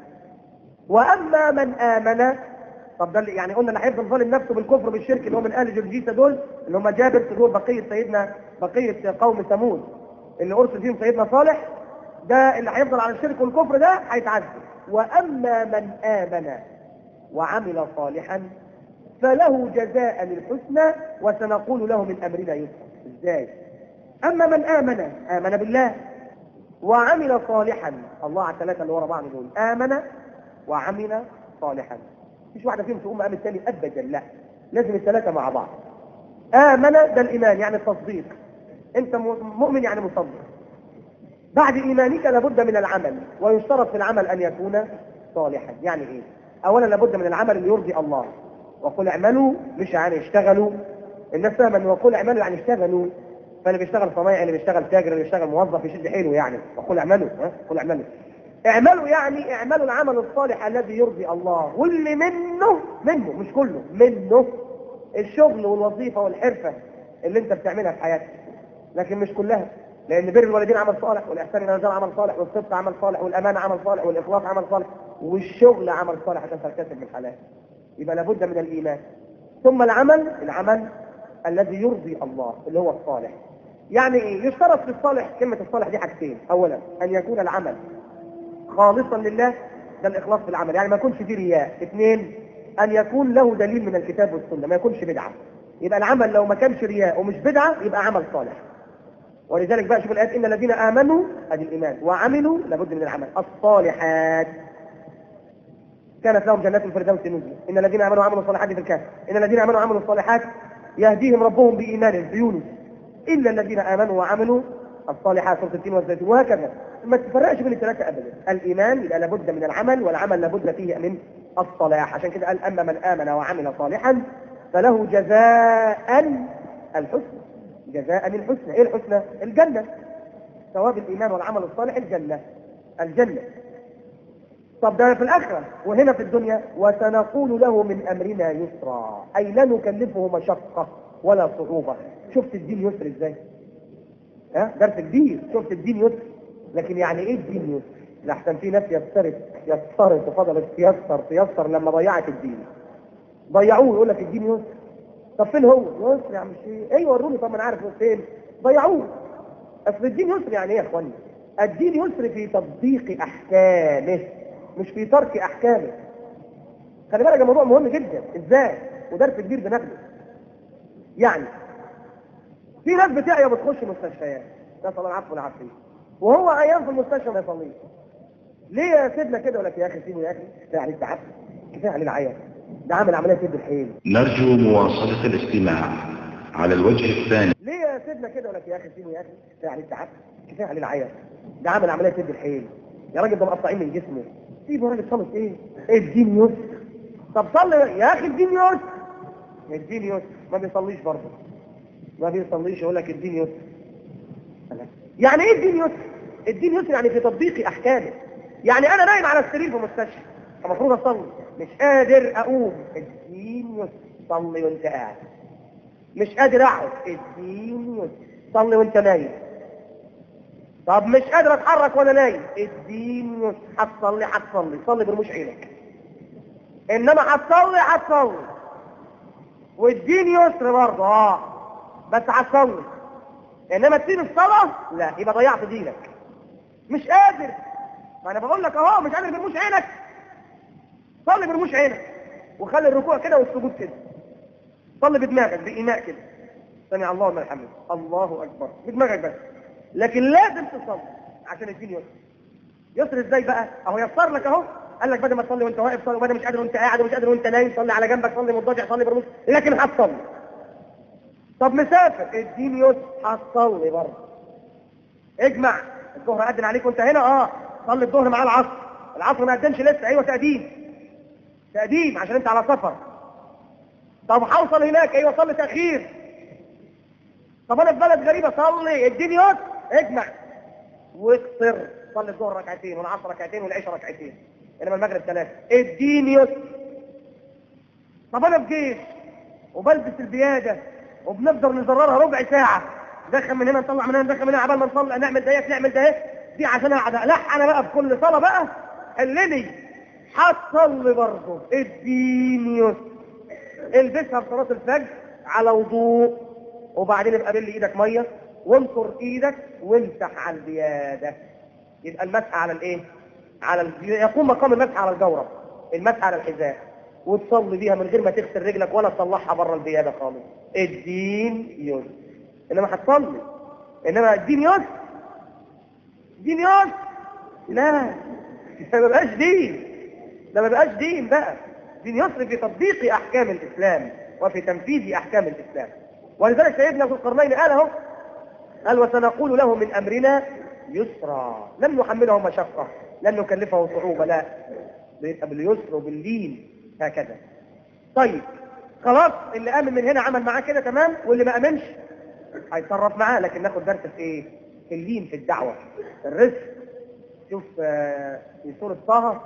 واما من امن طب ده اللي- يعني قلنا اللي هيفضل ظالم نفسه بالكفر بالشرك اللي هو من اهل جرجيسه دول اللي هم جابر دول بقيه سيدنا بقيه قوم ثمود اللي ارسل فيهم سيدنا صالح ده اللي هيفضل على الشرك والكفر ده هيتعذب واما من امن وعمل صالحا فله جزاء الحسنى وسنقول له من امرنا يسرا ازاي اما من امن امن بالله وعمل صالحا الله على الثلاثه اللي ورا بعض دول امن وعمل صالحا مش واحده فيهم تقوم مقام الثاني ابدا لا لازم الثلاثه مع بعض امن ده الايمان يعني التصديق انت م- مؤمن يعني مصدق بعد ايمانك لابد من العمل ويشترط في العمل ان يكون صالحا يعني ايه اولا لابد من العمل اللي يرضي الله وقل اعملوا مش يعني اشتغلوا الناس فاهمه ان وقل اعملوا يعني اشتغلوا فاللي بيشتغل صنايعي اللي بيشتغل تاجر اللي بيشتغل موظف يشد حيله يعني وقل اعملوا ها قل اعملوا اعملوا يعني اعملوا العمل الصالح الذي يرضي الله واللي منه منه مش كله منه الشغل والوظيفه والحرفه اللي انت بتعملها في حياتك لكن مش كلها لان بر الوالدين عمل صالح والاحسان الى الرجال عمل صالح والصدق عمل صالح والامانه عمل صالح والاخلاص عمل صالح والشغل عمل صالح عشان تكتسب من الحلال يبقى لابد من الايمان ثم العمل العمل الذي يرضي الله اللي هو الصالح يعني ايه يشترط في الصالح كلمه الصالح دي حاجتين اولا ان يكون العمل خالصا لله ده الاخلاص في العمل يعني ما يكونش فيه رياء اثنين ان يكون له دليل من الكتاب والسنه ما يكونش بدعه يبقى العمل لو ما كانش رياء ومش بدعه يبقى عمل صالح ولذلك بقى شوف الايات ان الذين امنوا ادي الايمان وعملوا لابد من العمل الصالحات كانت لهم جنات الفردوس نزلا ان الذين امنوا وعملوا الصالحات في الكهف ان الذين امنوا وعملوا الصالحات يهديهم ربهم بايمانهم في يونس الا الذين امنوا وعملوا الصالحات سوره التين والزيتون وهكذا ما تفرقش بين الثلاثه ابدا الايمان يبقى لابد من العمل والعمل لابد فيه من الصلاح عشان كده قال اما من امن وعمل صالحا فله جزاء الحسنى جزاء الحسنى ايه الحسنى الجنه ثواب الايمان والعمل الصالح الجنه الجنه طب ده في الآخرة وهنا في الدنيا وسنقول له من أمرنا يسرا أي لا نكلفه مشقة ولا صعوبة شفت الدين يسر إزاي ها درس كبير شفت الدين يسر لكن يعني إيه الدين يسر لحسن في ناس يسرت يسرت وفضلت تيسر تيسر لما ضيعت الدين ضيعوه يقول لك الدين يسر طب فين هو يسر يا عم الشيخ ايوه وروني طب ما انا عارف هو فين ضيعوه اصل الدين يسر يعني ايه يا اخواني الدين يسر في تطبيق احكامه مش في ترك احكامه خلي بالك الموضوع مهم جدا ازاي ودرس كبير بناخده يعني في ناس بتعيا بتخش مستشفيات نسال الله العفو والعافيه وهو ايام في المستشفى ما يصليش ليه يا سيدنا كده ولا يا اخي سيبه يا اخي كفايه عليه التعب كفايه عليه العيا ده عامل عمليه يد الحيل نرجو مواصلة الاستماع على الوجه الثاني ليه يا سيدنا كده ولا يا اخي سيبه يا اخي كفايه عليه التعب كفايه عليه العيا ده عامل عمليه يد الحيل يا راجل ده مقطعين من جسمه سيبه يا راجل صلت ايه ايه الدين يسر طب صلي يا اخي الدين يسر الدين يسر ما بيصليش برضه ما بيصليش يقول لك الدين يسر يعني ايه الدين يسر الدين يسر يعني في تطبيق احكامه يعني انا نايم على السرير في مستشفى المفروض اصلي مش قادر اقوم الدين يسر صلي وانت قاعد مش قادر اقعد الدين يسر صلي وانت نايم طب مش قادر اتحرك وانا نايم الدين يسر هتصلي هتصلي صلي برموش عينك انما هتصلي هتصلي والدين يسر برضه اه بس هتصلي انما تسيب الصلاه لا يبقى ضيعت دينك مش قادر ما انا بقول لك اهو مش قادر برموش عينك صلي برموش عينك وخلي الركوع كده والسجود كده صلي بدماغك بايماء كده سمع الله لمن حمده الله اكبر بدماغك بس لكن لازم تصلي عشان الدين يسر يسر ازاي بقى اهو يسر لك اهو قال لك بدل ما تصلي وانت واقف صلي وبدل مش قادر وانت قاعد ومش قادر وانت نايم صلي على جنبك صلي مضطجع صلي برموش لكن هتصلي طب مسافر الدين يسر هتصلي برضه اجمع الظهر أذن عليك وانت هنا اه صلي الظهر مع العصر العصر ما أذنش لسه ايوه تقديم تقديم عشان انت على سفر طب هوصل هناك ايوه صلي تأخير طب انا في بلد غريبة صلي الدين يسر اجمع واقصر صلي الظهر ركعتين والعصر ركعتين والعشاء ركعتين انما المغرب ثلاثة الدين يسر طب انا في جيش وبلبس البيادة وبنفضل نزررها ربع ساعة ندخل من هنا نطلع من هنا ندخل من هنا عبال ما نصلي نعمل ديت نعمل ده دي عشان اقعد لا انا بقى في كل صلاة بقى حلني هتصلي برضه الدين يسر البسها في صلاة الفجر على وضوء وبعدين ابقى بل ايدك مية وانصر ايدك وامسح على البيادة يبقى المسح على الايه على ال... يقوم مقام المسح على الجورب المسح على الحذاء وتصلي بيها من غير ما تغسل رجلك ولا تطلعها بره البيادة خالص الدين يسر انما هتصلي انما الدين يسر دين يسر لا ده ما بقاش دين ده ما بقاش دين بقى دين يسر في تطبيق احكام الاسلام وفي تنفيذ احكام الاسلام ولذلك سيدنا في القرنين قال اهو قال وسنقول له من امرنا يسرا لم نحمله مشقة لن نكلفه صعوبة لا بيبقى باليسر وباللين هكذا طيب خلاص اللي امن من هنا عمل معاه كده تمام واللي ما امنش هيتصرف معاه لكن ناخد درس في ايه في اللين في الدعوة الرزق شوف آه، في سورة طه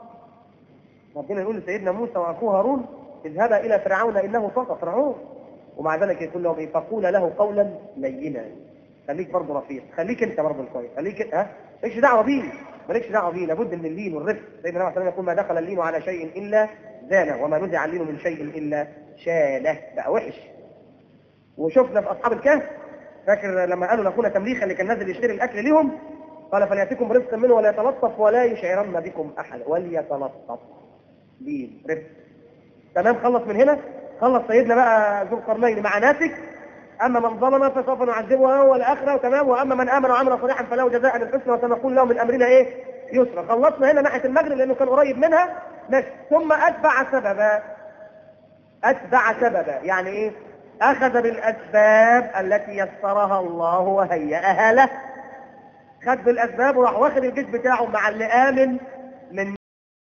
ربنا يقول لسيدنا موسى واخوه هارون اذهبا الى فرعون انه طغى فرعون ومع ذلك يقول لهم ايه فقول له قولا لينا خليك برضه رفيق خليك انت برضه الكويس خليك ها مالكش دعوه بيه مالكش دعوه بيه لابد من اللين والرفق سيدنا النبي صلى الله عليه وسلم يقول ما دخل اللين على شيء الا زانه وما نزع اللين من شيء الا شانه بقى وحش وشفنا في اصحاب الكهف فاكر لما قالوا لاخونا تمليخه اللي كان نازل يشتري الاكل ليهم قال فلياتكم برزق منه ولا يتلطف ولا يشعرن بكم احد وليتلطف لين رفق تمام خلص من هنا خلص سيدنا بقى ذو القرنين مع ناسك اما من ظلم فسوف نعذبه هو والاخره وتمام واما من امن وعمل صالحا فله جزاء الحسنى وسنقول له من امرنا ايه يسرا خلصنا هنا ناحيه المغرب لانه كان قريب منها ماشي ثم اتبع سببا اتبع سببا يعني ايه اخذ بالاسباب التي يسرها الله وهيئها له خد بالاسباب وراح واخد الجيش بتاعه مع اللي امن من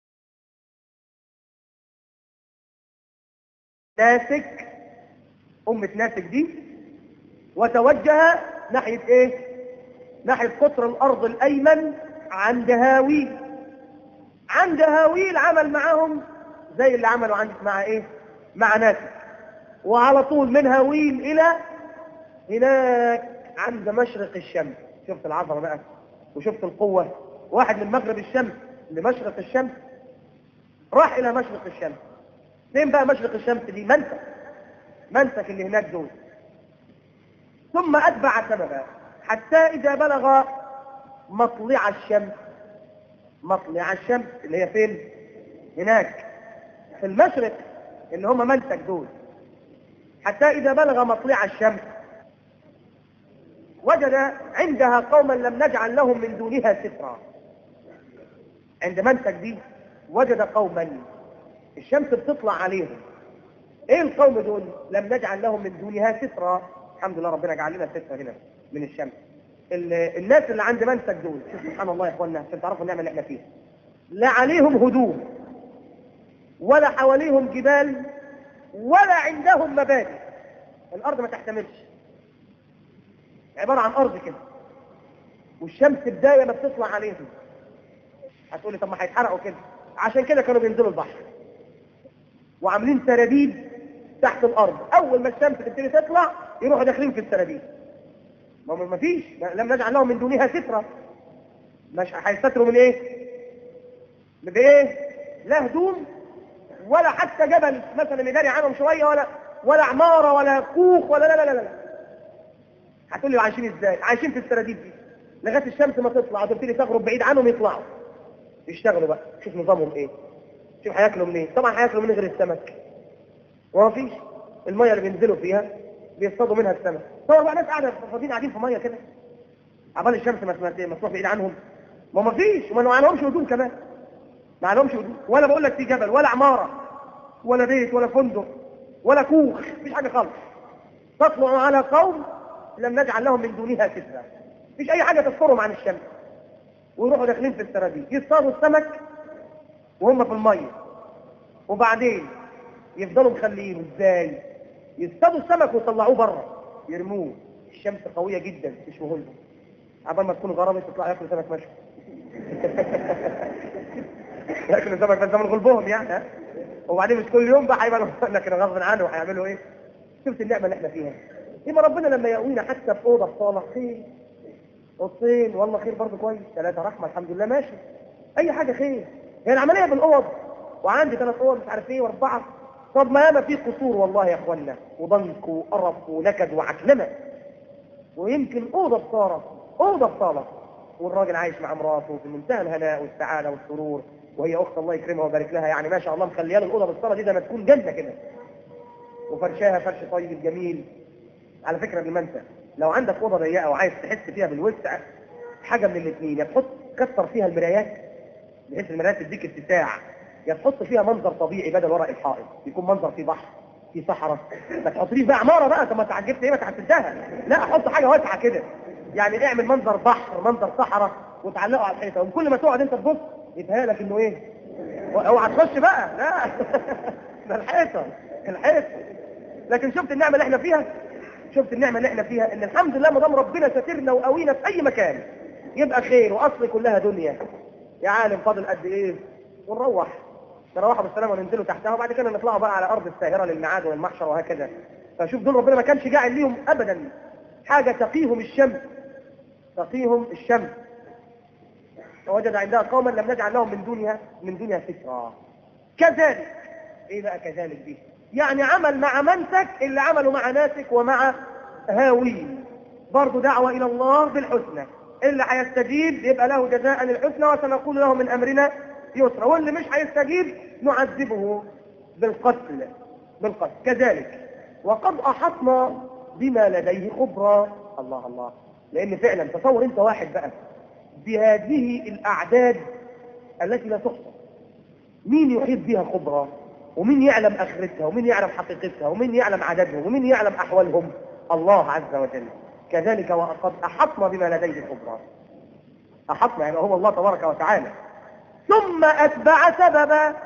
ناسك أمة ناسك دي وتوجه ناحية ايه ناحية قطر الأرض الأيمن عند هاويل عند هاويل عمل معاهم زي اللي عملوا عند مع ايه مع ناسك وعلى طول من هاويل إلى هناك عند مشرق الشمس شفت العظمة بقى وشفت القوة واحد من مغرب الشمس لمشرق الشمس راح إلى مشرق الشمس فين بقى مشرق الشمس دي منسك منسك اللي هناك دول ثم أتبع سببا حتى إذا بلغ مطلع الشمس مطلع الشمس اللي هي فين هناك في المشرق اللي هم منسك دول حتى إذا بلغ مطلع الشمس وجد عندها قوما لم نجعل لهم من دونها سترا عند منسك دي وجد قوما الشمس بتطلع عليهم ايه القوم دول لم نجعل لهم من دونها سترا الحمد لله ربنا جعل لنا سترة هنا من الشمس ال- الناس اللي عند منسك دول شوف سبحان الله يا اخوانا عشان تعرفوا النعمه اللي احنا فيها لا عليهم هدوم ولا حواليهم جبال ولا عندهم مبادئ الارض ما تحتملش عباره عن ارض كده والشمس بدايه ما بتطلع عليهم هتقولي طب ما هيتحرقوا كده عشان كده كانوا بينزلوا البحر وعاملين سراديب تحت الارض اول ما الشمس تبتدي تطلع يروحوا داخلين في السراديب ما ما فيش لم نجعل لهم من دونها سترة مش هيستتروا من ايه بايه لا هدوم ولا حتى جبل مثلا يداري عنهم شوية ولا ولا عمارة ولا كوخ ولا لا لا لا لا هتقول لي عايشين ازاي عايشين في السراديب دي لغايه الشمس ما تطلع وتبتدي تغرب بعيد عنهم يطلعوا يشتغلوا بقى شوف نظامهم ايه شوف هياكلوا منين طبعا هياكلوا من غير السمك وما فيش الميه اللي بينزلوا فيها بيصطادوا منها السمك طبعا بقى ناس قاعده فاضيين قاعدين في ميه كده عبال الشمس ما ما- ما تروح بعيد عنهم ما ما فيش وما ما عليهمش هدوم كمان ما لهمش هدوء ولا بقول لك في جبل ولا عماره ولا بيت ولا فندق ولا كوخ مفيش حاجه خالص تطلع على قوم لم نجعل لهم من دونها سترا مفيش اي حاجه تسترهم عن الشمس ويروحوا داخلين في السراديب يصطادوا السمك وهم في الميه وبعدين يفضلوا مخلينه ازاي يصطادوا السمك ويطلعوه بره يرموه الشمس قويه جدا تشوه لهم عبال ما تكون غرامه تطلع ياكلوا سمك مشوي ياكلوا سمك بس من غلبهم يعني ها؟ وبعدين مش كل يوم بقى هيبقى لكن غصب عنه هيعملوا ايه شفت النعمه اللي احنا فيها يبقى ربنا لما يقوينا حتى في اوضه في صاله خير اوضتين والله خير برضه كويس ثلاثه رحمه الحمد لله ماشي اي حاجه خير هي العمليه بالاوض وعندي ثلاث اوض مش عارف ايه واربعه طب ما ياما في قصور والله يا اخوانا وضنك وقرف ونكد وعكنمه ويمكن اوضه بصاله اوضه بصاله والراجل عايش مع مراته في منتهى الهناء والسعاده والسرور وهي اخت الله يكرمها ويبارك لها يعني ما شاء الله مخليه له الاوضه بالصاله دي زي ما تكون جنه كده وفرشاها فرش طيب جميل على فكره قبل ما انسى لو عندك اوضه ضيقه وعايز تحس فيها بالوسع حاجه من الاثنين يا تحط كتر فيها المرايات بحيث المرايات تديك اتساع يا تحط فيها منظر طبيعي بدل ورق الحائط يكون منظر فيه بحر فيه صحراء ما تحطليش بقى عماره بقى طب ما تعجبت ايه ما تعتدها لا حط حاجه واسعه كده يعني اعمل منظر بحر منظر صحراء وتعلقه على الحيطه وكل ما تقعد انت تبص يتهيأ لك انه ايه اوعى تخش بقى لا ده الحيطه الحيطه لكن شفت النعمه اللي احنا فيها شفت النعمه اللي احنا فيها ان الحمد لله ما دام ربنا ساترنا وقوينا في اي مكان يبقى خير واصل كلها دنيا يا عالم فاضل قد ايه ونروح نروحوا بالسلامه وننزلوا تحتها وبعد كده نطلعوا بقى على ارض الساهره للميعاد والمحشر وهكذا فشوف دول ربنا ما كانش جاعل ليهم ابدا حاجه تقيهم الشمس تقيهم الشمس فوجد عندها قوما لم نجعل لهم من دونها من دونها سترا كذلك ايه بقى كذلك دي يعني عمل مع منسك اللي عمله مع ناسك ومع هاوين برضه دعوة إلى الله بالحسنى اللي هيستجيب يبقى له جزاء الحسنى وسنقول له من أمرنا يسرا واللي مش هيستجيب نعذبه بالقتل بالقتل كذلك وقد أحطنا بما لديه خبرا الله الله لأن فعلا تصور أنت واحد بقى بهذه الأعداد التي لا تحصى مين يحيط بها خبرا ومين يعلم اخرتها ومين يعلم حقيقتها ومين يعلم عددهم ومين يعلم احوالهم الله عز وجل كذلك وقد احطنا بما لديه خبرا احطنا يعني هو الله تبارك وتعالى ثم اتبع سببا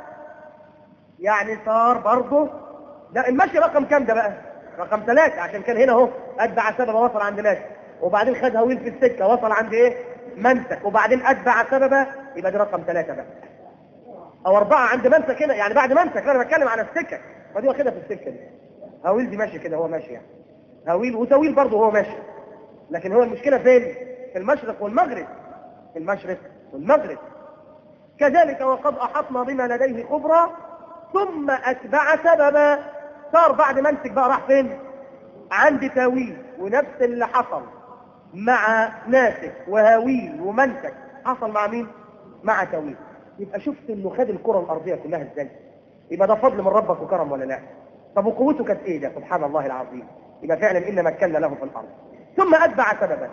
يعني صار برضه ده المشي رقم كام ده بقى رقم ثلاثة عشان كان هنا اهو اتبع سببا وصل عند ناس وبعدين خد هويل في السكة وصل عند ايه منسك وبعدين اتبع سببا يبقى دي رقم ثلاثة بقى او اربعة عند منسك هنا يعني بعد منسك انا بتكلم على السكة فدي واخدها في السكة دي هويل دي ماشي كده هو ماشي يعني هويل وتويل برضه هو ماشي لكن هو المشكلة فين في المشرق والمغرب في المشرق والمغرب كذلك وقد احطنا بما لديه خبرا ثم اتبع سببا صار بعد منسك بقى راح فين عند تاويل ونفس اللي حصل مع ناسك وهاويل ومنسك حصل مع مين مع تاويل يبقى شفت انه خد الكرة الارضية كلها ازاي يبقى ده فضل من ربك وكرم ولا لا طب وقوته كانت ايه ده سبحان الله العظيم يبقى فعلا إن مكنا له في الارض ثم اتبع سببا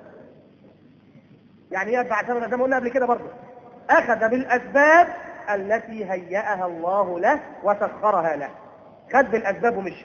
يعني ايه اتبع سببا زي ما قلنا قبل كده برضه اخذ بالاسباب التي هيأها الله له وسخرها له خد بالاسباب ومشي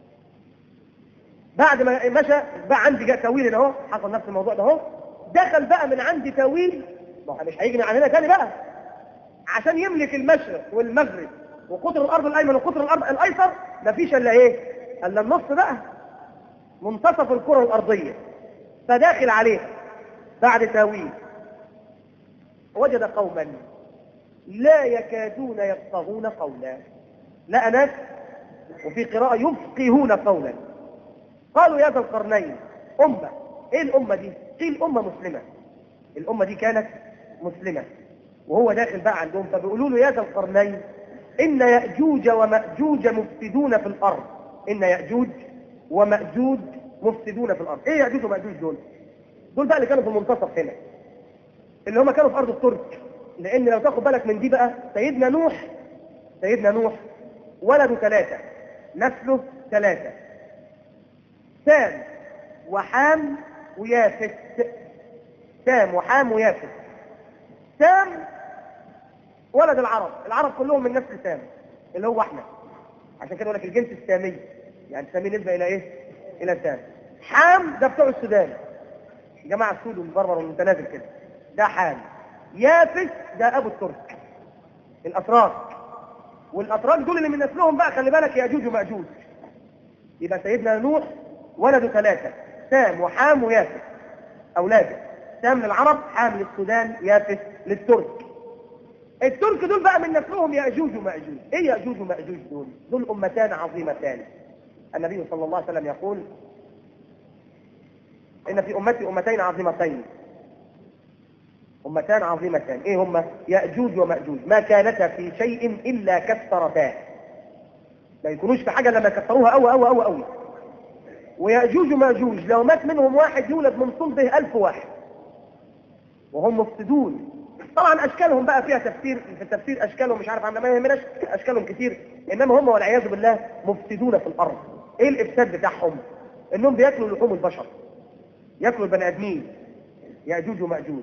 بعد ما مشى بقى عندي جاء تاويل اهو حصل نفس الموضوع ده اهو دخل بقى من عندي تاويل ما هو مش هيجي عن هنا تاني بقى عشان يملك المشرق والمغرب وقطر الارض الايمن وقطر الارض الايسر مفيش الا ايه الا النص بقى منتصف الكره الارضيه فداخل عليها بعد تاويل وجد قوما لا يكادون يفقهون قولا لا ناس وفي قراءة يفقهون قولا قالوا يا ذا القرنين أمة إيه الأمة دي؟ قيل أمة مسلمة الأمة دي كانت مسلمة وهو داخل بقى عندهم فبيقولوا له يا ذا القرنين إن يأجوج ومأجوج مفسدون في الأرض إن يأجوج ومأجوج مفسدون في الأرض إيه يأجوج ومأجوج دول؟ دول بقى اللي كانوا في المنتصف هنا اللي هم كانوا في أرض الترك لأن لو تاخد بالك من دي بقى سيدنا نوح سيدنا نوح ولده ثلاثة نسله ثلاثة سام وحام ويافت سام وحام ويافت سام ولد العرب العرب كلهم من نفس سام اللي هو احنا عشان كده يقول لك الجنس السامي يعني السامي نسبه الى ايه الى سام حام ده بتوع السودان جماعه السود والبربر والمتنازل كده ده حام يافس ده ابو الترك الاتراك والاتراك دول اللي من نسلهم بقى خلي بالك ياجوج وماجوج يبقى سيدنا نوح ولده ثلاثه سام وحام ويافس اولاده سام للعرب حام للسودان يافس للترك الترك دول بقى من نسلهم ياجوج وماجوج ايه ياجوج وماجوج دول دول امتان عظيمتان النبي صلى الله عليه وسلم يقول ان في امتي امتين عظيمتين امتان عظيمتان ايه هما ياجوج وماجوج ما كانتا في شيء الا كسرتا ما يكونوش في حاجه لما كسروها قوي قوي قوي قوي وياجوج وماجوج لو مات منهم واحد يولد من صلبه ألف واحد وهم مفسدون طبعا اشكالهم بقى فيها تفسير في التفسير اشكالهم مش عارف عندنا ما يهمناش اشكالهم كتير انما هم والعياذ بالله مفسدون في الارض ايه الافساد بتاعهم انهم بياكلوا لحوم البشر ياكلوا البني ادمين ياجوج وماجوج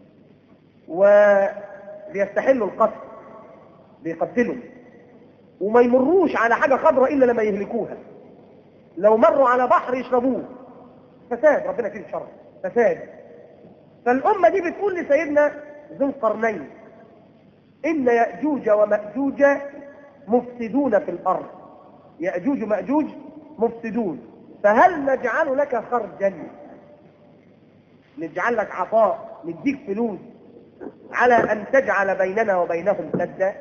وبيستحلوا القتل بيقتلوا وما يمروش على حاجه خضراء الا لما يهلكوها لو مروا على بحر يشربوه فساد ربنا فيه الشر فساد فالامه دي بتقول لسيدنا ذو القرنين إن يأجوج ومأجوج مفسدون في الأرض يأجوج ومأجوج مفسدون فهل نجعل لك خرجا نجعل لك عطاء نديك فلوس على أن تجعل بيننا وبينهم سدا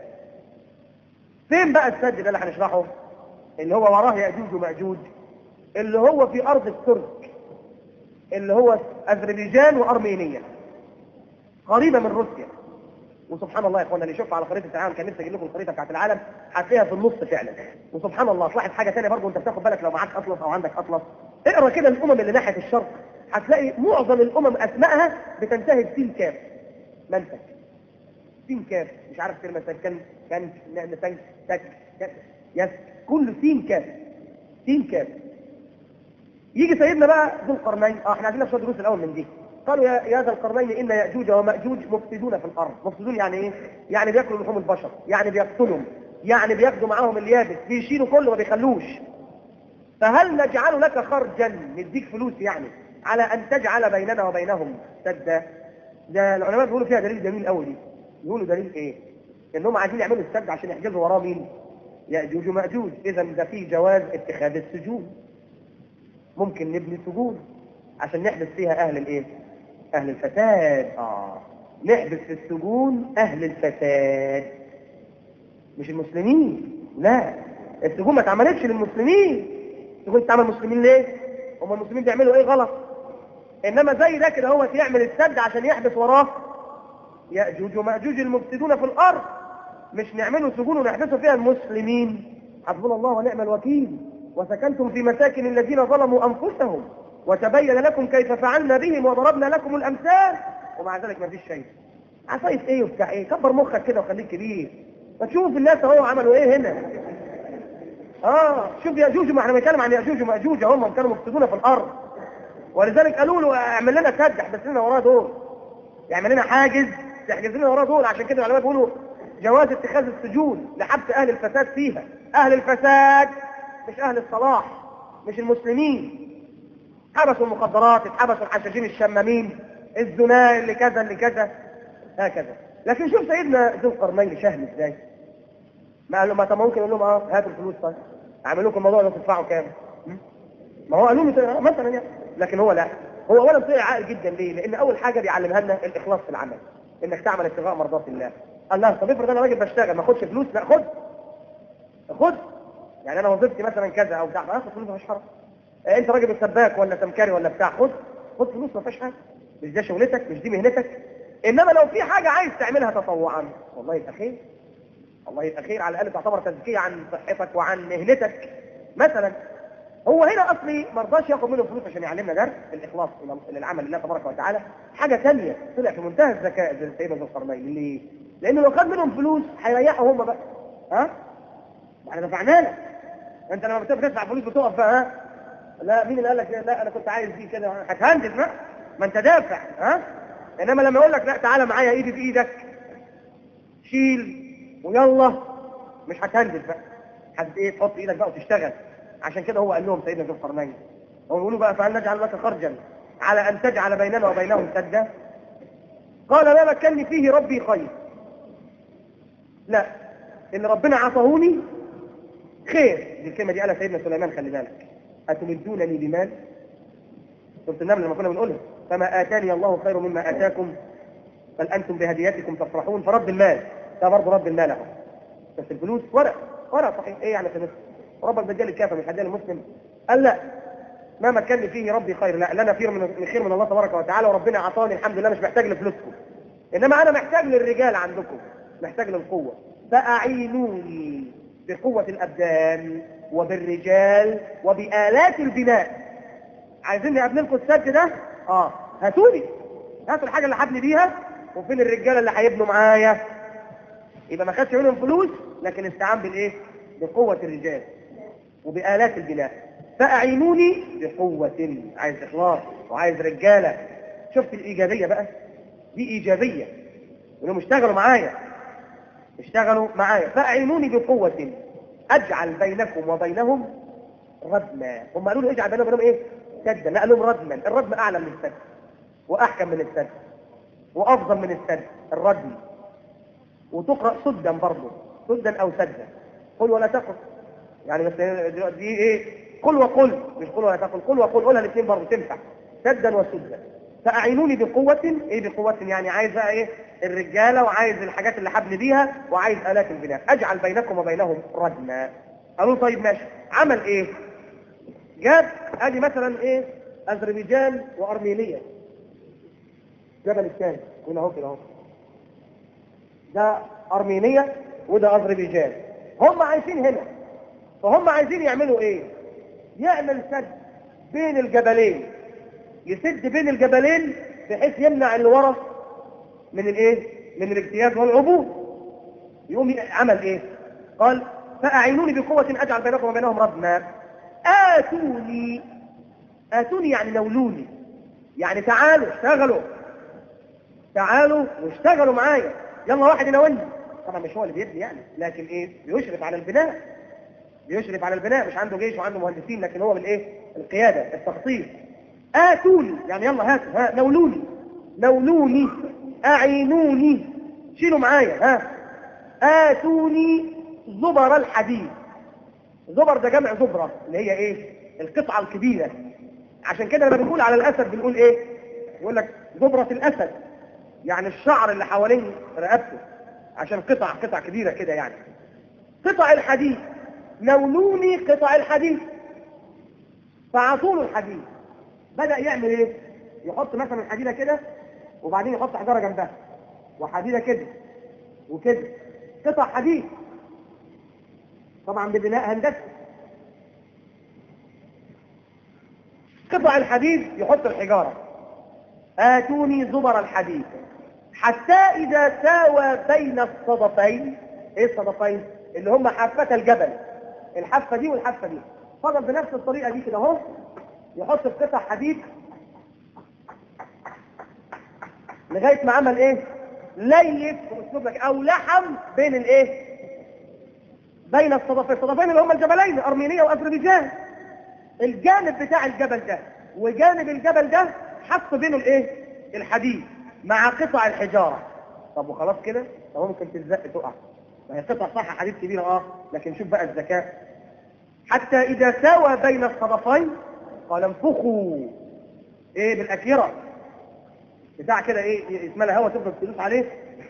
فين بقى السد ده اللي هنشرحه اللي هو وراه يأجوج ومأجوج اللي هو في أرض الترك اللي هو أذربيجان وأرمينيا قريبة من روسيا وسبحان الله يا اخوانا اللي يشوف على خريطه العالم كان نفسي اجيب لكم الخريطه بتاعت العالم هتلاقيها في النص فعلا وسبحان الله تلاحظ حاجه ثانيه برضه انت بتاخد بالك لو معاك اطلس او عندك اطلس اقرا كده الامم اللي ناحيه الشرق هتلاقي معظم الامم اسمائها بتنتهي بسين كاف منتج سين كاف مش عارف كلمه كان كان نتنج تك يس كل سين كاف سين كاف يجي سيدنا بقى ذو القرنين اه احنا عايزين شويه دروس الاول من دي قالوا يا يا ذا القرنين ان ياجوج وماجوج مفسدون في الارض مفسدون يعني ايه يعني بياكلوا لحوم البشر يعني بيقتلهم يعني بياخدوا معاهم اليابس بيشيلوا كله ما بيخلوش فهل نجعل لك خرجا نديك فلوس يعني على ان تجعل بيننا وبينهم سدا ده العلماء بيقولوا فيها دليل جميل قوي دي يقولوا دليل ايه انهم عايزين يعملوا السد عشان يحجزوا وراه مين ياجوج وماجوج اذا ده في جواز اتخاذ السجون ممكن نبني سجون عشان نحبس فيها اهل الايه اهل الفساد اه نحبس في السجون اهل الفساد مش المسلمين لا السجون ما اتعملتش للمسلمين السجون اتعمل مسلمين ليه هم المسلمين بيعملوا ايه غلط انما زي ده كده هو يعمل السد عشان يحبس وراه ياجوج وماجوج المفسدون في الارض مش نعملوا سجون ونحبسوا فيها المسلمين حسبنا الله ونعم الوكيل وسكنتم في مساكن الذين ظلموا انفسهم وتبين لكم كيف فعلنا بهم وضربنا لكم الامثال ومع ذلك ما فيش شيء عصاية ايه وبتاع ايه كبر مخك كده وخليك كبير فتشوف الناس اهو عملوا ايه هنا اه شوف ياجوج ما احنا بنتكلم عن ياجوج وماجوج هم كانوا مفسدون في الارض ولذلك قالوا له اعمل لنا سد احبس لنا وراه دول يعمل لنا حاجز تحجز لنا وراه دول عشان كده العلماء بيقولوا جواز اتخاذ السجون لحبس اهل الفساد فيها اهل الفساد مش اهل الصلاح مش المسلمين حبسوا المخدرات اتحبسوا الحشاشين الشمامين الزنا اللي كذا اللي كذا هكذا لكن شوف سيدنا ذو القرنين شهم ازاي ما قال له ما طب ممكن يقول لهم اه هاتوا الفلوس طيب اعمل لكم الموضوع ده تدفعوا كام ما هو قالوا له مثلا يعني لكن هو لا هو اولا طلع عاقل جدا ليه لان اول حاجه بيعلمها لنا الاخلاص في العمل انك تعمل ابتغاء مرضات الله قال لا طب افرض انا راجل بشتغل ما اخدش فلوس لا خد خد يعني انا وظيفتي مثلا كذا او بتاع اخد فلوس مفيش حرج انت راجل سباك ولا سمكري ولا بتاع خد خد فلوس ما فيش حاجه مش ده شغلتك مش دي مهنتك انما لو في حاجه عايز تعملها تطوعا والله يبقى خير والله يبقى خير على الاقل تعتبر تزكيه عن صحتك وعن مهنتك مثلا هو هنا اصلي ما رضاش ياخد منه فلوس عشان يعلمنا درس الاخلاص للعمل لله تبارك وتعالى حاجه ثانيه طلع في منتهى الذكاء زي سيدنا ذو القرنين ليه؟ لانه لو خد منهم فلوس هيريحوا هم بقى ها؟ احنا دفعنا لك انت لما بتبقى تدفع فلوس بتقف بقى ها؟ لا مين اللي قال لك لا انا كنت عايز دي كده هتهندس بقى ما انت دافع ها انما لما يقول لك لا تعالى معايا ايدي في ايدك شيل ويلا مش هتهندل بقى حد ايه تحط ايدك بقى وتشتغل عشان كده هو قال لهم سيدنا ذو القرنين هو يقولوا بقى فهل نجعل لك خرجا على ان تجعل بيننا وبينهم سدا قال ما مكنني فيه ربي خير لا ان ربنا عطاهوني خير دي الكلمه دي قالها سيدنا سليمان خلي بالك اتمدونني بمال سوره النمل لما كنا بنقولها فما اتاني الله خير مما اتاكم بل انتم بهديتكم تفرحون فرد المال ده برضه رد المال اهو بس الفلوس ورق ورق صحيح ايه يعني فلوس رب الدجال الكافر مش هديه المسلم قال لا ما مكنني فيه ربي خير لا لنا خير من خير من الله تبارك وتعالى وربنا اعطاني الحمد لله مش محتاج لفلوسكم انما انا محتاج للرجال عندكم محتاج للقوه فاعينوني بقوه الابدان وبالرجال وبآلات البناء عايزين ابني لكم السد ده اه هاتوني هاتوا الحاجه اللي هبني بيها وفين الرجاله اللي هيبنوا معايا يبقى ما خدش منهم فلوس لكن استعان بالايه بقوه الرجال وبآلات البناء فأعينوني بقوة عايز إخلاص وعايز رجالة شفت الإيجابية بقى دي إيجابية إنهم اشتغلوا معايا اشتغلوا معايا فأعينوني بقوة أجعل بينكم وبينهم ردما هم قالوا له اجعل بينهم وبينهم إيه سدا لا قالوا لهم ردما الردم أعلى من السد وأحكم من السد وأفضل من السد الردم وتقرأ سدا برضه سدا أو سدا قل ولا تقل يعني بس دي ايه قل وقل مش قل ولا تقل قل وقل قولها الاثنين برضه تنفع سدا وسدا فاعينوني بقوة ايه بقوة يعني عايز بقى ايه الرجالة وعايز الحاجات اللي حبني بيها وعايز آلات البناء اجعل بينكم وبينهم ردما قالوا طيب ماشي عمل ايه جاب ادي مثلا ايه اذربيجان وارمينيا جبل الثاني هنا اهو كده اهو ده ارمينيا وده اذربيجان هم عايشين هنا فهم عايزين يعملوا ايه يعمل سد بين الجبلين يسد بين الجبلين بحيث يمنع اللي ورا من الايه من الاجتياز والعبور يقوم عمل ايه قال فاعينوني بقوة اجعل بينكم وبينهم ردما اتوني اتوني يعني نولوني يعني تعالوا اشتغلوا تعالوا واشتغلوا معايا يلا واحد يناولني طبعا مش هو اللي بيبني يعني لكن ايه بيشرف على البناء بيشرف على البناء مش عنده جيش وعنده مهندسين لكن هو بالايه القيادة التخطيط آتوني يعني يلا هاتوا ها نولوني نولوني أعينوني شيلوا معايا ها آتوني زبر الحديد زبر ده جمع زبرة اللي هي ايه القطعة الكبيرة عشان كده لما بنقول على الأسد بنقول ايه يقول لك زبرة الأسد يعني الشعر اللي حوالين رقبته عشان قطع قطع كبيرة كده يعني قطع الحديد نولوني قطع الحديد فعطوا له الحديد بدأ يعمل ايه يحط مثلا الحديدة كده وبعدين يحط حجارة جنبها وحديدة كده وكده قطع حديد طبعا ببناء هندسي قطع الحديد يحط الحجارة آتوني زبر الحديد حتى إذا ساوى بين الصدفين ايه الصدفين اللي هم حافة الجبل الحافة دي والحافة دي فضل بنفس الطريقة دي كده اهو يحط في قطع حديد لغاية ما عمل ايه ليف اسلوب لك او لحم بين الايه بين الصدفين الصدفين اللي هم الجبلين ارمينيا واذربيجان الجانب بتاع الجبل ده وجانب الجبل ده حط بينه الايه الحديد مع قطع الحجارة طب وخلاص كده طب ممكن تلزق تقع ما هي قطع صح حديد كبيرة اه لكن شوف بقى الذكاء حتى اذا ساوى بين الصدفين قال انفخوا ايه بالاكيرة بتاع كده ايه اسمها هوا تفضل تدوس عليه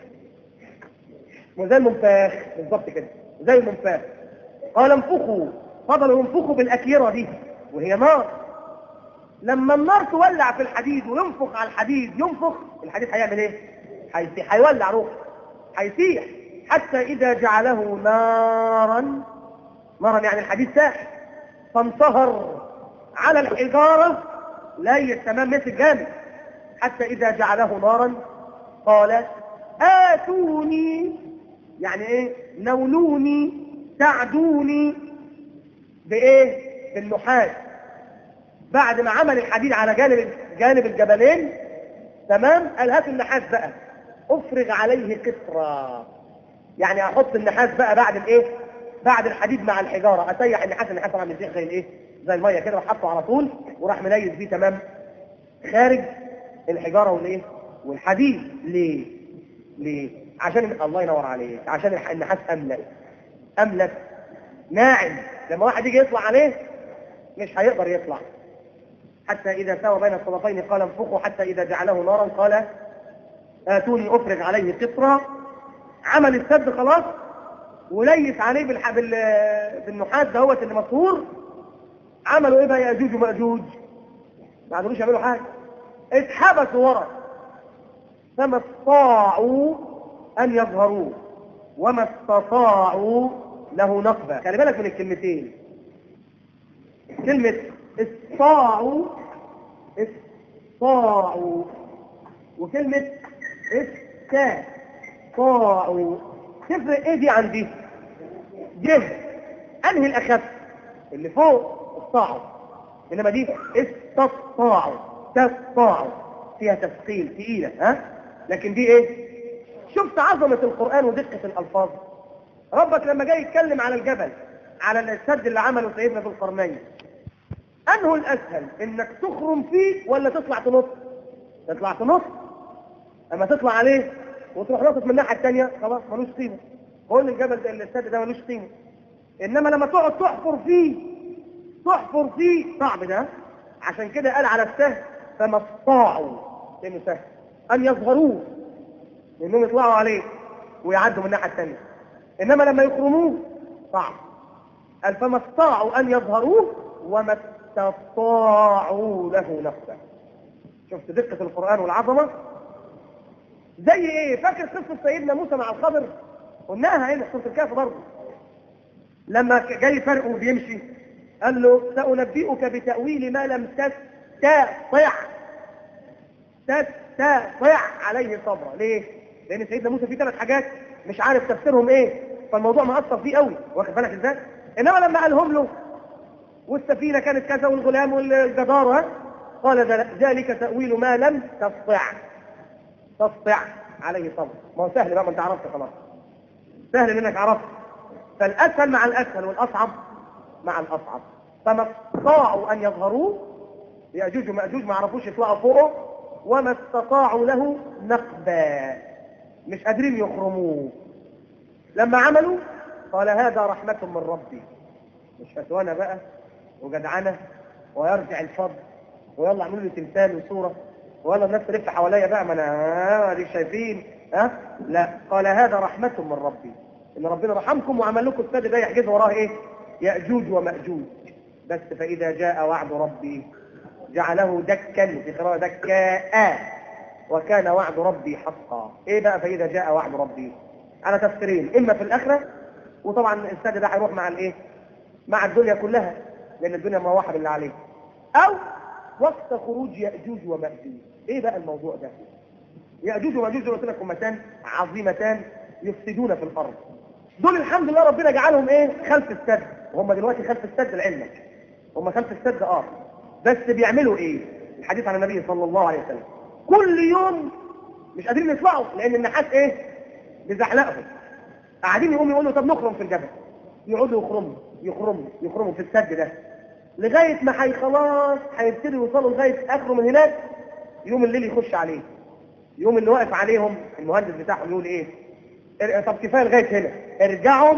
وزي المنفاخ بالظبط كده زي المنفاخ قال انفخوا فضلوا ينفخوا بالاكيرة دي وهي نار لما النار تولع في الحديد وينفخ على الحديد ينفخ الحديد هيعمل ايه هيسيح هيولع روح هيسيح حتى اذا جعله نارا نارا يعني الحديد ساح فانصهر على الحجارة لا التمام مثل جامد حتى اذا جعله نارا قال آتوني يعني ايه نولوني ساعدوني بايه بالنحاس بعد ما عمل الحديد على جانب جانب الجبلين تمام قال هات النحاس بقى افرغ عليه قطرة يعني احط النحاس بقى بعد الايه بعد الحديد مع الحجاره اسيح النحاس النحاس طبعا بيسيح زي الايه زي الميه كده وحطه على طول وراح مليس بيه تمام خارج الحجاره والايه والحديد ليه ليه عشان الله ينور عليك عشان الح- النحاس املس املس ناعم لما واحد يجي يطلع عليه مش هيقدر يطلع حتى إذا ساوى بين الصدفين قال انفخوا حتى إذا جعله نارا قال آتوني أفرغ عليه قطرا عمل السد خلاص وليس عليه بالح... بال... بالنحاس دهوت اللي مصهور عملوا ايه بقى ياجوج وماجوج ما قدروش يعملوا حاجه اتحبسوا ورا فما استطاعوا ان يظهروه وما استطاعوا له نقبه خلي بالك من الكلمتين كلمه استطاعوا استطاعوا وكلمه استطاعوا تفرق ايه دي عن دي جه انهي الاخف اللي فوق استطاعوا انما دي استطاعوا تستطاعوا فيها تثقيل تقيله ها لكن دي ايه شفت عظمه القران ودقه الالفاظ ربك لما جاي يتكلم على الجبل على السد اللي عمله سيدنا ذو القرنين انه الاسهل انك تخرم فيه ولا تطلع تنط تطلع تنط اما تطلع عليه وتروح ناطط من الناحيه الثانيه خلاص ملوش قيمه كل الجبل ده السد ده ملوش قيمه انما لما تقعد تحفر فيه تحفر فيه صعب ده عشان كده قال على السهل فما استطاعوا لانه سهل ان يظهروه لانهم يطلعوا عليه ويعدوا من الناحيه الثانيه انما لما يخرموه صعب قال فما استطاعوا ان يظهروه وما استطاعوا له نقبه شفت دقه القران والعظمه زي ايه فاكر قصه سيدنا موسى مع الخضر قلناها هنا في سوره الكهف برضه لما ك- جاي فرقه وبيمشي قال له سأنبئك بتأويل ما لم تستطع تستطع عليه صبرا ليه؟ لأن سيدنا موسى في ثلاث حاجات مش عارف تفسيرهم ايه فالموضوع مأثر فيه قوي واخد بالك ازاي؟ انما لما قالهم له والسفينة كانت كذا والغلام والجدار ها قال ذل- ذلك تأويل ما لم تستطع تستطع عليه صبر ما هو سهل بقى ما انت عرفت خلاص سهل انك عرفت فالاسهل مع الاسهل والاصعب مع الاصعب فما استطاعوا ان يظهروه ياجوج وماجوج ما عرفوش يطلعوا فوقه وما استطاعوا له نقبا مش قادرين يخرموه لما عملوا قال هذا رحمة من ربي مش فتوانا بقى وجدعنة ويرجع الفضل ويلا اعملوا لي تمثال وصورة ويلا الناس تلف حواليا بقى ما انا آه، دي شايفين ها لا قال هذا رحمة من ربي ان ربنا رحمكم وعمل لكم السد ده يحجز وراه ايه يأجوج ومأجوج بس فإذا جاء وعد ربي جعله دكا في قراءة دكاء وكان وعد ربي حقا ايه بقى فإذا جاء وعد ربي على تفسيرين اما في الاخرة وطبعا السد ده هيروح مع الايه مع الدنيا كلها لان الدنيا مروحة بالله عليه او وقت خروج يأجوج ومأجوج ايه بقى الموضوع ده يأجوج ومأجوج دول قلت لك همتان عظيمتان يفسدون في الارض دول الحمد لله ربنا جعلهم ايه خلف السد وهم دلوقتي خلف السد لعلمك هم خلف السد اه بس بيعملوا ايه الحديث عن النبي صلى الله عليه وسلم كل يوم مش قادرين يطلعوا لان النحاس ايه بيزحلقهم قاعدين يقوموا يقولوا طب نخرم في الجبل يقعدوا يخرموا يخرموا يخرموا في السد ده لغايه ما هي خلاص هيبتدوا يوصلوا لغايه اخره من هناك يوم الليل يخش عليه يوم اللي واقف عليهم المهندس بتاعهم يقول ايه ار- طب كفايه لغايه هنا ارجعوا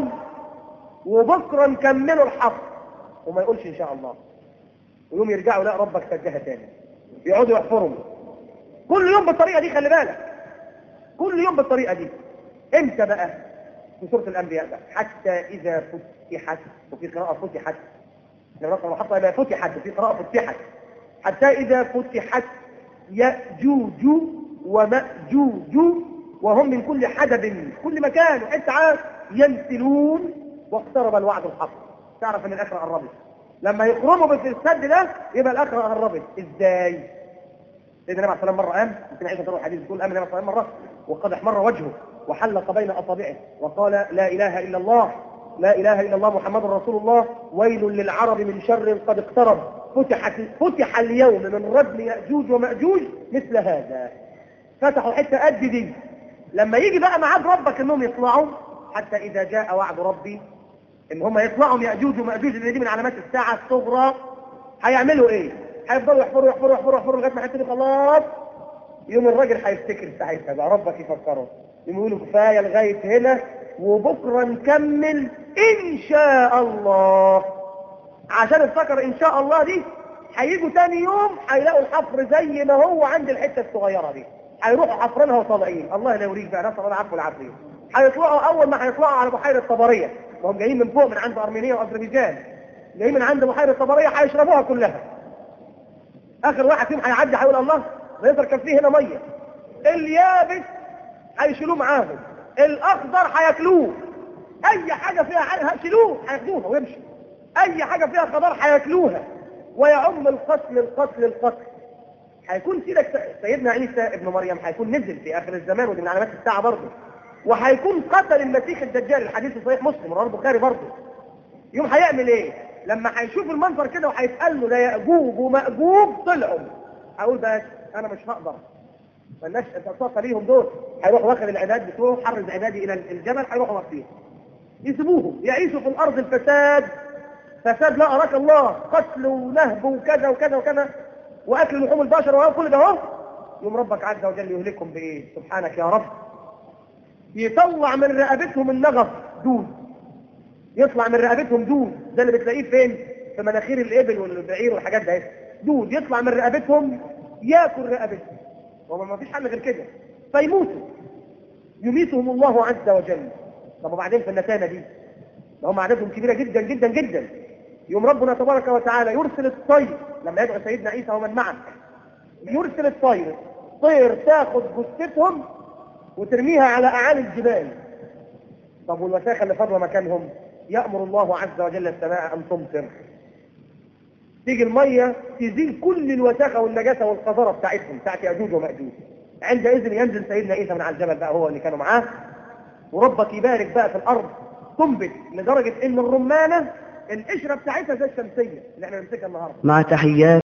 وبكره نكملوا الحفر وما يقولش ان شاء الله ويوم يرجعوا لا ربك سجها تاني يقعدوا يحفروا كل يوم بالطريقه دي خلي بالك كل يوم بالطريقه دي امتى بقى في سوره الانبياء بقى حتى اذا فتحت وفي قراءه فتحت لما نقرا حتى اذا فتحت وفي قراءه فتحت حتى اذا فتحت ياجوج وماجوج وهم من كل حدب كل مكان وحتى عاد ينسلون واقترب الوعد الحق تعرف ان الاخره قربت لما يخرموا في السد ده يبقى الاخره قربت ازاي سيدنا النبي عليه الصلاه والسلام مره قام يمكن عائشه تروح حديث تقول قام النبي عليه الصلاه والسلام مره وقدح مره وجهه وحلق بين اصابعه وقال لا اله الا الله لا اله الا الله محمد رسول الله ويل للعرب من شر قد اقترب فتحت فتح اليوم من ردم ياجوج وماجوج مثل هذا فتحوا حته قد دي لما يجي بقى ميعاد ربك انهم يطلعوا حتى إذا جاء وعد ربي إن هم يطلعوا يأجوج ومأجوج اللي دي من علامات الساعة الصغرى هيعملوا إيه؟ هيفضلوا يحفروا يحفروا يحفروا يحفروا لغاية ما الحتة دي خلاص يوم الراجل هيفتكر ساعتها بقى ربك يفكره يوم يقولوا كفاية لغاية هنا وبكرة نكمل إن شاء الله عشان افتكر إن شاء الله دي هيجوا تاني يوم هيلاقوا الحفر زي ما هو عند الحتة الصغيرة دي هيروحوا حفرينها وطالعين الله لا يوريك بقى نسأل الله العفو والعافية هيطلعوا أول ما هيطلعوا على بحيرة طبرية وهم جايين من فوق من عند أرمينيا وأذربيجان جايين من عند بحيرة طبرية هيشربوها كلها آخر واحد فيهم هيعدي هيقول الله ده يظهر كان فيه هنا مية اليابس هيشيلوه معاهم الأخضر هياكلوه أي حاجة فيها حاجة هيشيلوه هياخدوها ويمشوا أي حاجة فيها خضار هياكلوها ويعم القتل القتل القتل هيكون سيدك سيدنا عيسى ابن مريم هيكون نزل في آخر الزمان ودي من علامات الساعة برضه وهيكون قتل المسيح الدجال الحديث في صحيح مسلم رواه البخاري برضه يوم هيعمل ايه لما هيشوف المنظر كده وهيتقال له ده يأجوج ومأجوج طلعوا هقول بس انا مش هقدر مالناش اتصاصة ليهم دول هيروح واخد العباد بتوعه حرز عبادي الى الجبل هيروحوا واقفين يسيبوهم يعيشوا في الارض الفساد فساد لا اراك الله قتل ونهب وكذا وكذا وكذا واكل لحوم البشر وكل ده اهو يوم ربك عز وجل يهلكهم بايه سبحانك يا رب يطلع من رقبتهم النغف دود يطلع من رقبتهم دود ده اللي بتلاقيه فين في مناخير الابل والبعير والحاجات ده دود يطلع من رقبتهم ياكل رقبتهم هو ما فيش حل غير كده فيموتوا يميتهم الله عز وجل طب وبعدين في النتانة دي ده هم عددهم كبيرة جدا جدا جدا يوم ربنا تبارك وتعالى يرسل الطير لما يدعو سيدنا عيسى ومن معك يرسل الطير طير تاخد جثتهم وترميها على اعالي الجبال طب والوساخة اللي فاضله مكانهم يأمر الله عز وجل السماء ان تمطر تيجي المية تزيل كل الوساخة والنجاسة والقذارة بتاعتهم بتاعت يأجوج ومأجوج عندئذ ينزل سيدنا عيسى من على الجبل بقى هو اللي كانوا معاه وربك يبارك بقى في الأرض تنبت لدرجة ان الرمانة القشرة بتاعتها زي الشمسية اللي احنا بنمسكها النهاردة مع تحيات